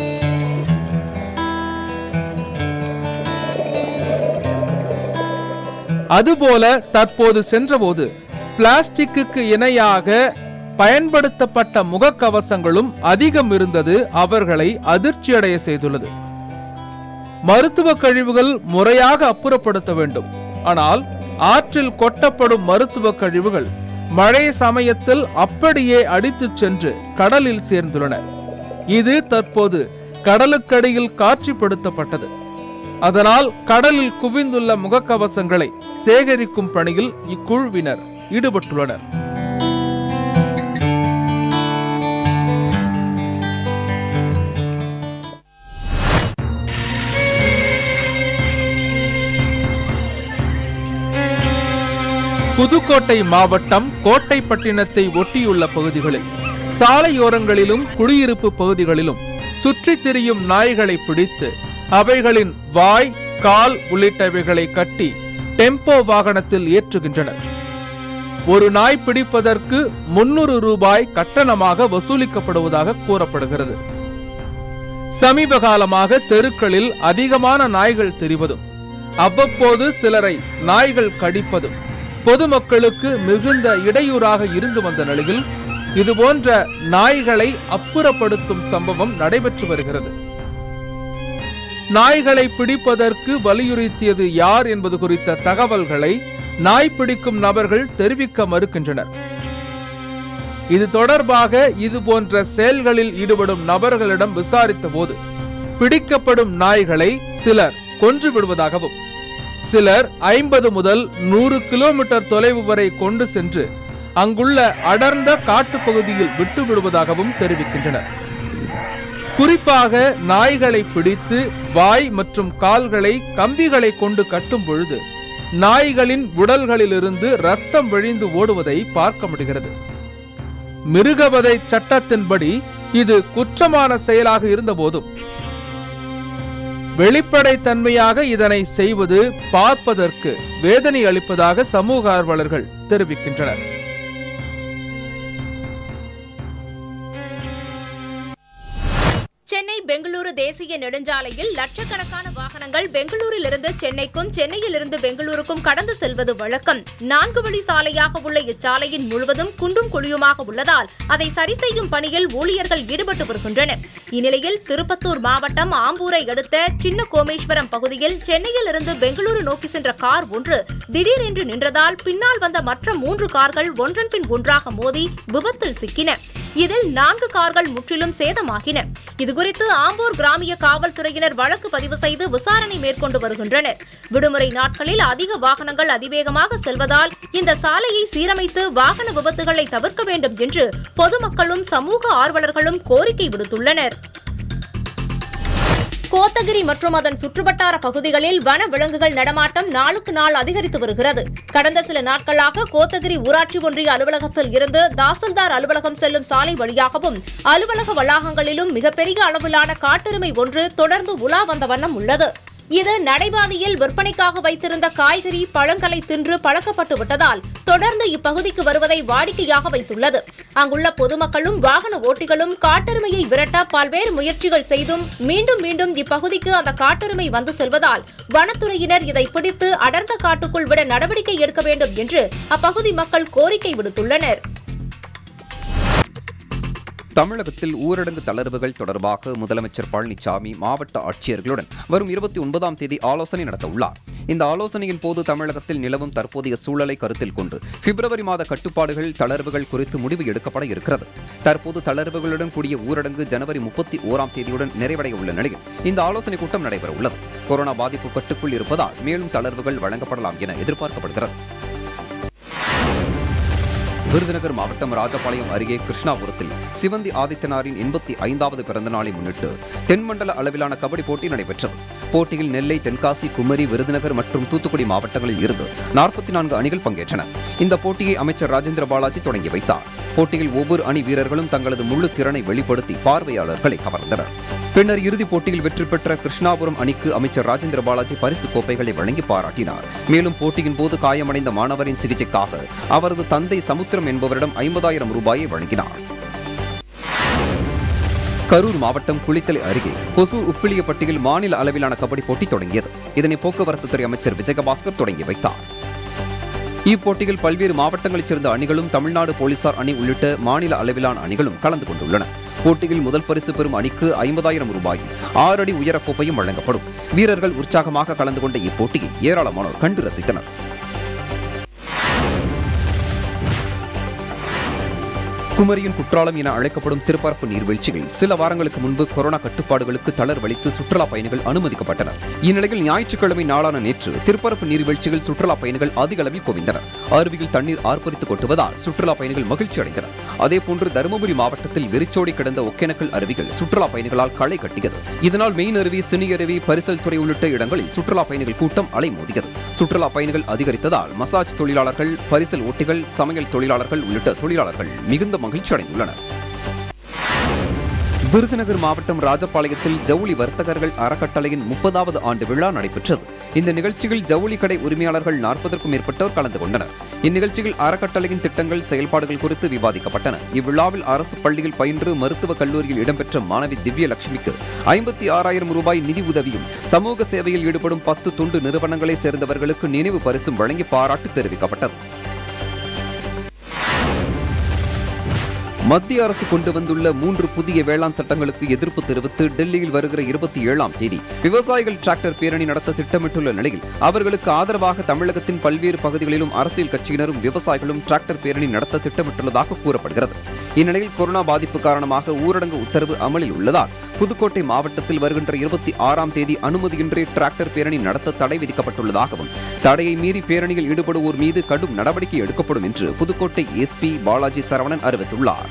அதுபோல தற்போது சென்றபோது பிளாஸ்டிக்கு இணையாக பயன்படுத்தப்பட்ட முகக்கவசங்களும் அதிகம் இருந்தது அவர்களை அதிர்ச்சியடைய செய்துள்ளது மருத்துவ கழிவுகள் முறையாக அப்புறப்படுத்த வேண்டும் ஆனால் ஆற்றில் கொட்டப்படும் மருத்துவ கழிவுகள் மழை சமயத்தில் அப்படியே அடித்துச் சென்று கடலில் சேர்ந்துள்ளன இது தற்போது கடலுக்கடியில் காட்சிப்படுத்தப்பட்டது அதனால் கடலில் குவிந்துள்ள முகக்கவசங்களை சேகரிக்கும் பணியில் இக்குழுவினர் ஈடுபட்டுள்ளனர் புதுக்கோட்டை மாவட்டம் கோட்டைப்பட்டினத்தை ஒட்டியுள்ள பகுதிகளில் சாலையோரங்களிலும் குடியிருப்பு பகுதிகளிலும் சுற்றித் திரியும் நாய்களை பிடித்து அவைகளின் வாய் கால் உள்ளிட்டவைகளை கட்டி டெம்போ வாகனத்தில் ஏற்றுகின்றனர் ஒரு நாய் பிடிப்பதற்கு முன்னூறு ரூபாய் கட்டணமாக வசூலிக்கப்படுவதாக கூறப்படுகிறது சமீப காலமாக தெருக்களில் அதிகமான நாய்கள் தெரிவதும் அவ்வப்போது சிலரை நாய்கள் கடிப்பதும் பொதுமக்களுக்கு மிகுந்த இடையூறாக இருந்து வந்த நிலையில் இதுபோன்ற நாய்களை அப்புறப்படுத்தும் சம்பவம் நடைபெற்று வருகிறது நாய்களை பிடிப்பதற்கு வலியுறுத்தியது யார் என்பது குறித்த தகவல்களை நாய் பிடிக்கும் நபர்கள் தெரிவிக்க மறுக்கின்றனர் இது தொடர்பாக இது போன்ற செயல்களில் ஈடுபடும் நபர்களிடம் விசாரித்த போது பிடிக்கப்படும் நாய்களை சிலர் கொன்று விடுவதாகவும் சிலர் ஐம்பது முதல் நூறு கிலோமீட்டர் தொலைவு வரை கொண்டு சென்று அங்குள்ள அடர்ந்த காட்டுப்பகுதியில் விட்டு விடுவதாகவும் தெரிவிக்கின்றனர் குறிப்பாக நாய்களை பிடித்து வாய் மற்றும் கால்களை கம்பிகளை கொண்டு கட்டும் பொழுது நாய்களின் உடல்களிலிருந்து ரத்தம் வழிந்து ஓடுவதை பார்க்க முடிகிறது மிருகவதை சட்டத்தின்படி இது குற்றமான செயலாக இருந்தபோதும் வெளிப்படைத்தன்மையாக இதனை செய்வது பார்ப்பதற்கு வேதனை அளிப்பதாக சமூக ஆர்வலர்கள் தெரிவிக்கின்றனர் சென்னை பெங்களூரு தேசிய நெடுஞ்சாலையில் லட்சக்கணக்கான வாகனங்கள் பெங்களூரிலிருந்து சென்னைக்கும் சென்னையிலிருந்து பெங்களூருக்கும் கடந்து செல்வது வழக்கம் நான்கு வழி சாலையாக உள்ள இச்சாலையின் முழுவதும் குண்டும் குழியுமாக உள்ளதால் அதை சரி செய்யும் பணியில் ஊழியர்கள் ஈடுபட்டு வருகின்றனர் இந்நிலையில் திருப்பத்தூர் மாவட்டம் ஆம்பூரை அடுத்த சின்ன கோமேஸ்வரம் பகுதியில் சென்னையிலிருந்து பெங்களூரு நோக்கி சென்ற கார் ஒன்று திடீரென்று நின்றதால் பின்னால் வந்த மற்ற மூன்று கார்கள் ஒன்றன் பின் ஒன்றாக மோதி விபத்தில் சிக்கின இதில் நான்கு கார்கள் முற்றிலும் சேதமாகின இதுகுறித்து ஆம்பூர் கிராமிய காவல்துறையினர் வழக்கு பதிவு செய்து விசாரணை மேற்கொண்டு வருகின்றனர் விடுமுறை நாட்களில் அதிக வாகனங்கள் அதிவேகமாக செல்வதால் இந்த சாலையை சீரமைத்து வாகன விபத்துகளை தவிர்க்க வேண்டும் என்று பொதுமக்களும் சமூக ஆர்வலர்களும் கோரிக்கை விடுத்துள்ளனர் கோத்தகிரி மற்றும் அதன் சுற்றுவட்டார பகுதிகளில் வன விலங்குகள் நடமாட்டம் நாளுக்கு நாள் அதிகரித்து வருகிறது கடந்த சில நாட்களாக கோத்தகிரி ஊராட்சி ஒன்றிய அலுவலகத்தில் இருந்து தாசில்தார் அலுவலகம் செல்லும் சாலை வழியாகவும் அலுவலக வளாகங்களிலும் மிகப்பெரிய அளவிலான காட்டெருமை ஒன்று தொடர்ந்து உலா வந்த வண்ணம் உள்ளது இது நடைபாதையில் விற்பனைக்காக வைத்திருந்த காய்கறி பழங்களை தின்று பழக்கப்பட்டு விட்டதால் தொடர்ந்து இப்பகுதிக்கு வருவதை வாடிக்கையாக வைத்துள்ளது அங்குள்ள பொதுமக்களும் வாகன ஓட்டிகளும் காட்டெருமையை விரட்ட பல்வேறு முயற்சிகள் செய்தும் மீண்டும் மீண்டும் இப்பகுதிக்கு அந்த காட்டெருமை வந்து செல்வதால் வனத்துறையினர் இதை பிடித்து அடர்ந்த காட்டுக்குள் விட நடவடிக்கை எடுக்க வேண்டும் என்று அப்பகுதி மக்கள் கோரிக்கை விடுத்துள்ளனர் தமிழகத்தில் ஊரடங்கு தளர்வுகள் தொடர்பாக முதலமைச்சர் பழனிசாமி மாவட்ட ஆட்சியர்களுடன் வரும் இருபத்தி ஒன்பதாம் தேதி ஆலோசனை நடத்த உள்ளார் இந்த ஆலோசனையின் போது தமிழகத்தில் நிலவும் தற்போதைய சூழலை கருத்தில் கொண்டு பிப்ரவரி மாத கட்டுப்பாடுகள் தளர்வுகள் குறித்து முடிவு எடுக்கப்பட இருக்கிறது தற்போது தளர்வுகளுடன் கூடிய ஊரடங்கு ஜனவரி முப்பத்தி ஓராம் தேதியுடன் நிறைவடைய உள்ள நிலையில் இந்த ஆலோசனைக் கூட்டம் நடைபெற உள்ளது கொரோனா பாதிப்பு கட்டுக்குள் இருப்பதால் மேலும் தளர்வுகள் வழங்கப்படலாம் என எதிர்பார்க்கப்படுகிறது விருதுநகர் மாவட்டம் ராஜபாளையம் அருகே கிருஷ்ணாபுரத்தில் சிவந்தி ஆதித்தனாரின் எண்பத்தி ஐந்தாவது பிறந்த நாளை முன்னிட்டு தென்மண்டல அளவிலான கபடி போட்டி நடைபெற்றது போட்டியில் நெல்லை தென்காசி குமரி விருதுநகர் மற்றும் தூத்துக்குடி மாவட்டங்களில் இருந்து நாற்பத்தி நான்கு அணிகள் பங்கேற்றன இந்த போட்டியை அமைச்சர் ராஜேந்திர பாலாஜி தொடங்கி வைத்தார் போட்டியில் ஒவ்வொரு அணி வீரர்களும் தங்களது முழு திறனை வெளிப்படுத்தி பார்வையாளர்களை கவர்ந்தனர் பின்னர் இறுதிப் போட்டியில் வெற்றி பெற்ற கிருஷ்ணாபுரம் அணிக்கு அமைச்சர் ராஜேந்திர பாலாஜி பரிசு கோப்பைகளை வழங்கி பாராட்டினார் மேலும் போட்டியின் போது காயமடைந்த மாணவரின் சிகிச்சைக்காக அவரது தந்தை சமுத்திரம் என்பவரிடம் ஐம்பதாயிரம் ரூபாயை வழங்கினார் கரூர் மாவட்டம் குளித்தலை அருகே கொசூர் உப்பிலியப்பட்டியில் மாநில அளவிலான கபடி போட்டி தொடங்கியது இதனை போக்குவரத்து துறை அமைச்சர் விஜயபாஸ்கர் தொடங்கி வைத்தார் இப்போட்டியில் பல்வேறு மாவட்டங்களைச் சேர்ந்த அணிகளும் தமிழ்நாடு போலீசார் அணி உள்ளிட்ட மாநில அளவிலான அணிகளும் கலந்து கொண்டுள்ளன போட்டியில் முதல் பரிசு பெறும் அணிக்கு ஐம்பதாயிரம் ரூபாயும் ஆறு அடி உயர கோப்பையும் வழங்கப்படும் வீரர்கள் உற்சாகமாக கலந்து கொண்ட இப்போட்டியை ஏராளமானோர் கண்டு ரசித்தனர் குமரியின் குற்றாலம் என அழைக்கப்படும் திருப்பரப்பு நீர்வீழ்ச்சியில் சில வாரங்களுக்கு முன்பு கொரோனா கட்டுப்பாடுகளுக்கு தளர்வளித்து சுற்றுலா பயணிகள் அனுமதிக்கப்பட்டனர் இந்நிலையில் ஞாயிற்றுக்கிழமை நாளான நேற்று திருப்பரப்பு நீர்வீழ்ச்சியில் சுற்றுலா பயணிகள் அதிக அளவில் குவிந்தனர் அருவியில் தண்ணீர் ஆர்ப்பரித்து கொட்டுவதால் சுற்றுலா பயணிகள் மகிழ்ச்சி அடைந்தனர் அதேபோன்று தருமபுரி மாவட்டத்தில் வெறிச்சோடி கிடந்த ஒகேனக்கல் அருவிகள் சுற்றுலா பயணிகளால் களை கட்டியது இதனால் மெயின் அருவி சினி அருவி பரிசல் துறை உள்ளிட்ட இடங்களில் சுற்றுலா பயணிகள் கூட்டம் அலைமோதியது சுற்றுலா பயணிகள் அதிகரித்ததால் மசாஜ் தொழிலாளர்கள் பரிசல் ஓட்டிகள் சமையல் தொழிலாளர்கள் உள்ளிட்ட தொழிலாளர்கள் மிகுந்த மகிழ்ச்சி அடைந்துள்ளனர் விருதுநகர் மாவட்டம் ராஜபாளையத்தில் ஜவுளி வர்த்தகர்கள் அறக்கட்டளையின் முப்பதாவது ஆண்டு விழா நடைபெற்றது இந்த நிகழ்ச்சியில் ஜவுளி கடை உரிமையாளர்கள் நாற்பதற்கும் மேற்பட்டோர் கலந்து கொண்டனர் இந்நிகழ்ச்சியில் அறக்கட்டளையின் திட்டங்கள் செயல்பாடுகள் குறித்து விவாதிக்கப்பட்டன இவ்விழாவில் அரசு பள்ளியில் பயின்று மருத்துவக் கல்லூரியில் இடம்பெற்ற மாணவி திவ்ய லட்சுமிக்கு ஐம்பத்தி ஆறாயிரம் ரூபாய் நிதி உதவியும் சமூக சேவையில் ஈடுபடும் பத்து தொண்டு நிறுவனங்களைச் சேர்ந்தவர்களுக்கு நினைவு பரிசும் வழங்கி பாராட்டு தெரிவிக்கப்பட்டது மத்திய அரசு கொண்டு வந்துள்ள மூன்று புதிய வேளாண் சட்டங்களுக்கு எதிர்ப்பு தெரிவித்து டெல்லியில் வருகிற இருபத்தி ஏழாம் தேதி விவசாயிகள் டிராக்டர் பேரணி நடத்த திட்டமிட்டுள்ள நிலையில் அவர்களுக்கு ஆதரவாக தமிழகத்தின் பல்வேறு பகுதிகளிலும் அரசியல் கட்சியினரும் விவசாயிகளும் டிராக்டர் பேரணி நடத்த திட்டமிட்டுள்ளதாக கூறப்படுகிறது இந்நிலையில் கொரோனா பாதிப்பு காரணமாக ஊரடங்கு உத்தரவு அமலில் உள்ளதால் புதுக்கோட்டை மாவட்டத்தில் வருகின்ற இருபத்தி ஆறாம் தேதி அனுமதியின்றி டிராக்டர் பேரணி நடத்த தடை விதிக்கப்பட்டுள்ளதாகவும் தடையை மீறி பேரணியில் ஈடுபடுவோர் மீது கடும் நடவடிக்கை எடுக்கப்படும் என்று புதுக்கோட்டை எஸ்பி பாலாஜி சரவணன் அறிவித்துள்ளார்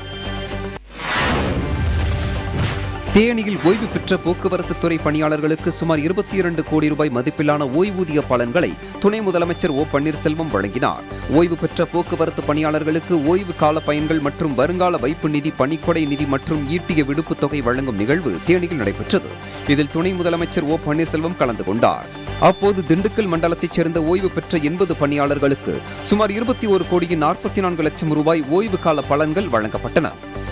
தேனியில் ஓய்வு பெற்ற போக்குவரத்து துறை பணியாளர்களுக்கு சுமார் இருபத்தி இரண்டு கோடி ரூபாய் மதிப்பிலான ஓய்வூதிய பலன்களை துணை முதலமைச்சர் ஓ பன்னீர்செல்வம் வழங்கினார் ஓய்வு பெற்ற போக்குவரத்து பணியாளர்களுக்கு ஓய்வு கால பயன்கள் மற்றும் வருங்கால வைப்பு நிதி பணிக்கொடை நிதி மற்றும் ஈட்டிய விடுப்புத் தொகை வழங்கும் நிகழ்வு தேனியில் நடைபெற்றது இதில் துணை முதலமைச்சர் ஓ பன்னீர்செல்வம் கலந்து கொண்டார் அப்போது திண்டுக்கல் மண்டலத்தைச் சேர்ந்த ஓய்வு பெற்ற எண்பது பணியாளர்களுக்கு சுமார் இருபத்தி ஒரு கோடியே நாற்பத்தி நான்கு லட்சம் ரூபாய் ஓய்வு கால பலன்கள் வழங்கப்பட்டன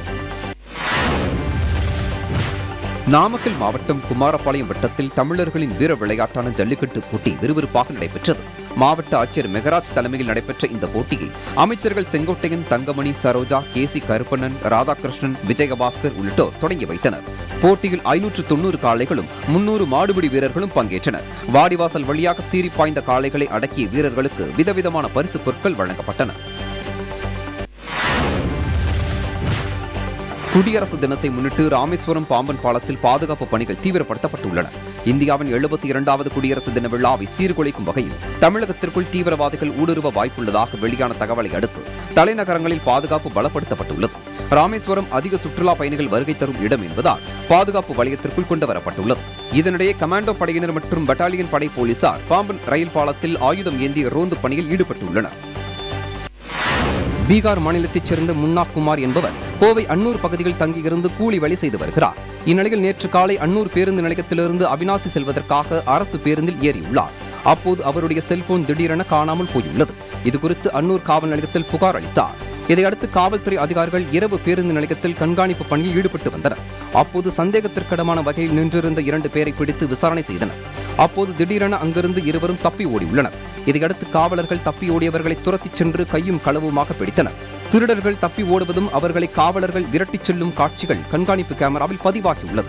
நாமக்கல் மாவட்டம் குமாரபாளையம் வட்டத்தில் தமிழர்களின் வீர விளையாட்டான ஜல்லிக்கட்டு போட்டி விறுவிறுப்பாக நடைபெற்றது மாவட்ட ஆட்சியர் மெகராஜ் தலைமையில் நடைபெற்ற இந்த போட்டியை அமைச்சர்கள் செங்கோட்டையன் தங்கமணி சரோஜா கே சி கருப்பண்ணன் ராதாகிருஷ்ணன் விஜயபாஸ்கர் உள்ளிட்டோர் தொடங்கி வைத்தனர் போட்டியில் ஐநூற்று தொண்ணூறு காளைகளும் முன்னூறு மாடுபிடி வீரர்களும் பங்கேற்றனர் வாடிவாசல் வழியாக சீறி பாய்ந்த காளைகளை அடக்கிய வீரர்களுக்கு விதவிதமான பரிசு பொருட்கள் வழங்கப்பட்டன குடியரசு தினத்தை முன்னிட்டு ராமேஸ்வரம் பாம்பன் பாலத்தில் பாதுகாப்பு பணிகள் தீவிரப்படுத்தப்பட்டுள்ளன இந்தியாவின் எழுபத்தி இரண்டாவது குடியரசு தின விழாவை சீர்குலைக்கும் வகையில் தமிழகத்திற்குள் தீவிரவாதிகள் ஊடுருவ வாய்ப்புள்ளதாக வெளியான தகவலை அடுத்து தலைநகரங்களில் பாதுகாப்பு பலப்படுத்தப்பட்டுள்ளது ராமேஸ்வரம் அதிக சுற்றுலா பயணிகள் வருகை தரும் இடம் என்பதால் பாதுகாப்பு வலயத்திற்குள் கொண்டு வரப்பட்டுள்ளது இதனிடையே கமாண்டோ படையினர் மற்றும் பட்டாலியன் படை போலீசார் பாம்பன் ரயில் பாலத்தில் ஆயுதம் ஏந்திய ரோந்து பணியில் ஈடுபட்டுள்ளனர் பீகார் மாநிலத்தைச் சேர்ந்த முன்னா குமார் என்பவர் கோவை அன்னூர் பகுதியில் தங்கியிருந்து கூலி வேலை செய்து வருகிறார் இந்நிலையில் நேற்று காலை அன்னூர் பேருந்து நிலையத்திலிருந்து அவினாசி செல்வதற்காக அரசு பேருந்தில் ஏறியுள்ளார் அப்போது அவருடைய செல்போன் திடீரென காணாமல் போயுள்ளது இதுகுறித்து அன்னூர் காவல் நிலையத்தில் புகார் அளித்தார் இதையடுத்து காவல்துறை அதிகாரிகள் இரவு பேருந்து நிலையத்தில் கண்காணிப்பு பணியில் ஈடுபட்டு வந்தனர் அப்போது சந்தேகத்திற்கிடமான வகையில் நின்றிருந்த இரண்டு பேரை பிடித்து விசாரணை செய்தனர் அப்போது திடீரென அங்கிருந்து இருவரும் தப்பி ஓடியுள்ளனர் இதையடுத்து காவலர்கள் தப்பி ஓடியவர்களை துரத்திச் சென்று கையும் களவுமாக பிடித்தனர் திருடர்கள் தப்பி ஓடுவதும் அவர்களை காவலர்கள் விரட்டிச் செல்லும் காட்சிகள் கண்காணிப்பு கேமராவில் பதிவாகியுள்ளது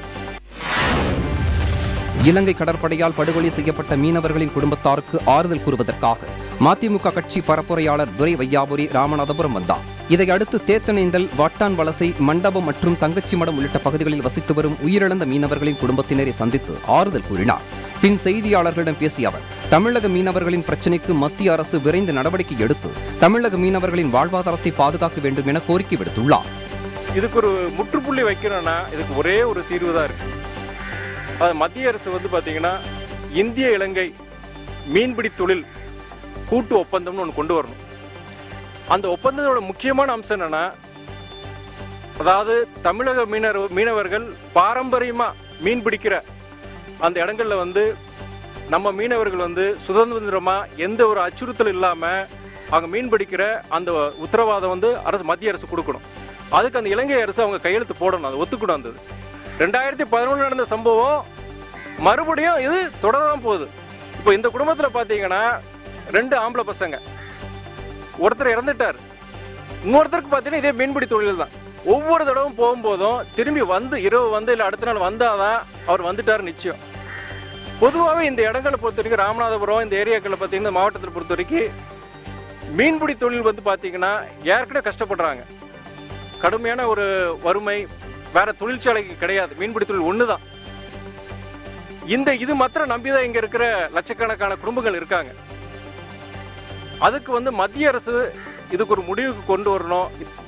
இலங்கை கடற்படையால் படுகொலை செய்யப்பட்ட மீனவர்களின் குடும்பத்தாருக்கு ஆறுதல் கூறுவதற்காக மதிமுக கட்சி பரப்புரையாளர் துரை வையாபுரி ராமநாதபுரம் வந்தார் இதையடுத்து தேத்தனேந்தல் வாட்டான் வலசை மண்டபம் மற்றும் தங்கச்சிமடம் உள்ளிட்ட பகுதிகளில் வசித்து வரும் உயிரிழந்த மீனவர்களின் குடும்பத்தினரை சந்தித்து ஆறுதல் கூறினார் பின் செய்தியாளர்களிடம் பேசிய அவர் தமிழக மீனவர்களின் பிரச்சினைக்கு மத்திய அரசு விரைந்து நடவடிக்கை எடுத்து தமிழக மீனவர்களின் வாழ்வாதாரத்தை பாதுகாக்க வேண்டும் என கோரிக்கை விடுத்துள்ளார் இதுக்கு ஒரு முற்றுப்புள்ளி வைக்கணும்னா இதுக்கு ஒரே ஒரு தீர்வு தான் இருக்கு அது மத்திய அரசு வந்து பார்த்தீங்கன்னா இந்திய இலங்கை மீன்பிடி தொழில் கூட்டு ஒப்பந்தம்னு ஒன்று கொண்டு வரணும் அந்த ஒப்பந்தத்தோட முக்கியமான அம்சம் என்னன்னா அதாவது தமிழக மீனர் மீனவர்கள் பாரம்பரியமா மீன் பிடிக்கிற அந்த இடங்கள்ல வந்து நம்ம மீனவர்கள் வந்து சுதந்திரமா எந்த ஒரு அச்சுறுத்தல் இல்லாம அவங்க மீன் பிடிக்கிற அந்த உத்தரவாதம் வந்து அரசு மத்திய அரசு கொடுக்கணும் அதுக்கு அந்த இலங்கை அரசு அவங்க கையெழுத்து போடணும் அது ஒத்துக்கணும் அந்த ரெண்டாயிரத்தி பதினொன்று நடந்த சம்பவம் மறுபடியும் இது தொடரதான் போகுது இப்போ இந்த குடும்பத்தில் பார்த்தீங்கன்னா ரெண்டு ஆம்பளை பசங்க ஒருத்தர் இறந்துட்டார் இன்னொருத்தருக்கு பார்த்தீங்கன்னா இதே மீன்பிடி தொழில் தான் ஒவ்வொரு தடவும் போகும்போதும் திரும்பி வந்து இரவு வந்து இல்லை அடுத்த நாள் வந்தாதான் அவர் வந்துட்டார் நிச்சயம் பொதுவாகவே இந்த இடங்களை பொறுத்த வரைக்கும் ராமநாதபுரம் இந்த ஏரியாக்களை பார்த்தீங்கன்னா இந்த மாவட்டத்தை பொறுத்த வரைக்கும் மீன்பிடி தொழில் வந்து பார்த்தீங்கன்னா ஏற்கனவே கஷ்டப்படுறாங்க கடுமையான ஒரு வறுமை வேற தொழிற்சாலைக்கு கிடையாது மீன்பிடி தொழில் ஒன்று தான் இந்த இது மாத்திரம் நம்பிதான் இங்க இருக்கிற லட்சக்கணக்கான குடும்பங்கள் இருக்காங்க அதுக்கு வந்து மத்திய அரசு இதுக்கு ஒரு முடிவுக்கு கொண்டு வரணும்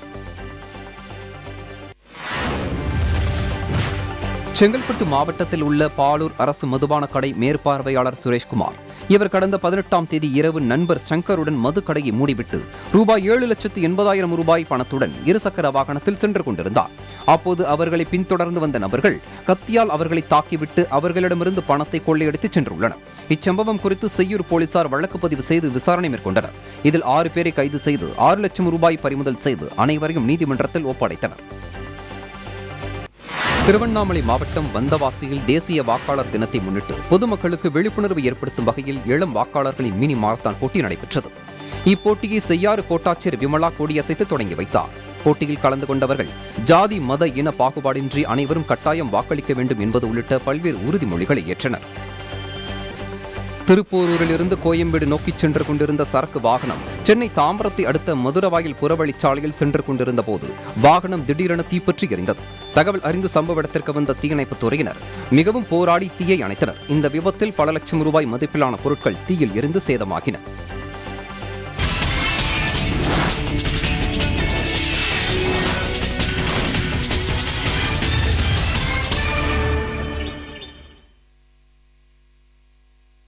செங்கல்பட்டு மாவட்டத்தில் உள்ள பாலூர் அரசு மதுபான கடை மேற்பார்வையாளர் சுரேஷ்குமார் இவர் கடந்த பதினெட்டாம் தேதி இரவு நண்பர் சங்கருடன் மது கடையை மூடிவிட்டு ரூபாய் ஏழு லட்சத்து எண்பதாயிரம் ரூபாய் பணத்துடன் இருசக்கர வாகனத்தில் சென்று கொண்டிருந்தார் அப்போது அவர்களை பின்தொடர்ந்து வந்த நபர்கள் கத்தியால் அவர்களை தாக்கிவிட்டு அவர்களிடமிருந்து பணத்தை கொள்ளையடித்து சென்றுள்ளனர் இச்சம்பவம் குறித்து செய்யூர் போலீசார் வழக்கு பதிவு செய்து விசாரணை மேற்கொண்டனர் இதில் ஆறு பேரை கைது செய்து ஆறு லட்சம் ரூபாய் பறிமுதல் செய்து அனைவரையும் நீதிமன்றத்தில் ஒப்படைத்தனர் திருவண்ணாமலை மாவட்டம் வந்தவாசியில் தேசிய வாக்காளர் தினத்தை முன்னிட்டு பொதுமக்களுக்கு விழிப்புணர்வு ஏற்படுத்தும் வகையில் இளம் வாக்காளர்களின் மினி மாரத்தான் போட்டி நடைபெற்றது இப்போட்டியை செய்யாறு கோட்டாட்சியர் விமலா கொடியசைத்து தொடங்கி வைத்தார் போட்டியில் கலந்து கொண்டவர்கள் ஜாதி மத இன பாகுபாடின்றி அனைவரும் கட்டாயம் வாக்களிக்க வேண்டும் என்பது உள்ளிட்ட பல்வேறு உறுதிமொழிகளை ஏற்றனர் திருப்போரூரிலிருந்து கோயம்பேடு நோக்கிச் சென்று கொண்டிருந்த சரக்கு வாகனம் சென்னை தாம்பரத்தை அடுத்த மதுரவாயில் புறவழிச்சாலையில் சென்று கொண்டிருந்த போது வாகனம் திடீரென தீப்பற்றி எரிந்தது தகவல் அறிந்து சம்பவ இடத்திற்கு வந்த தீயணைப்புத் துறையினர் மிகவும் போராடி தீயை அணைத்தனர் இந்த விபத்தில் பல லட்சம் ரூபாய் மதிப்பிலான பொருட்கள் தீயில் எரிந்து சேதமாகின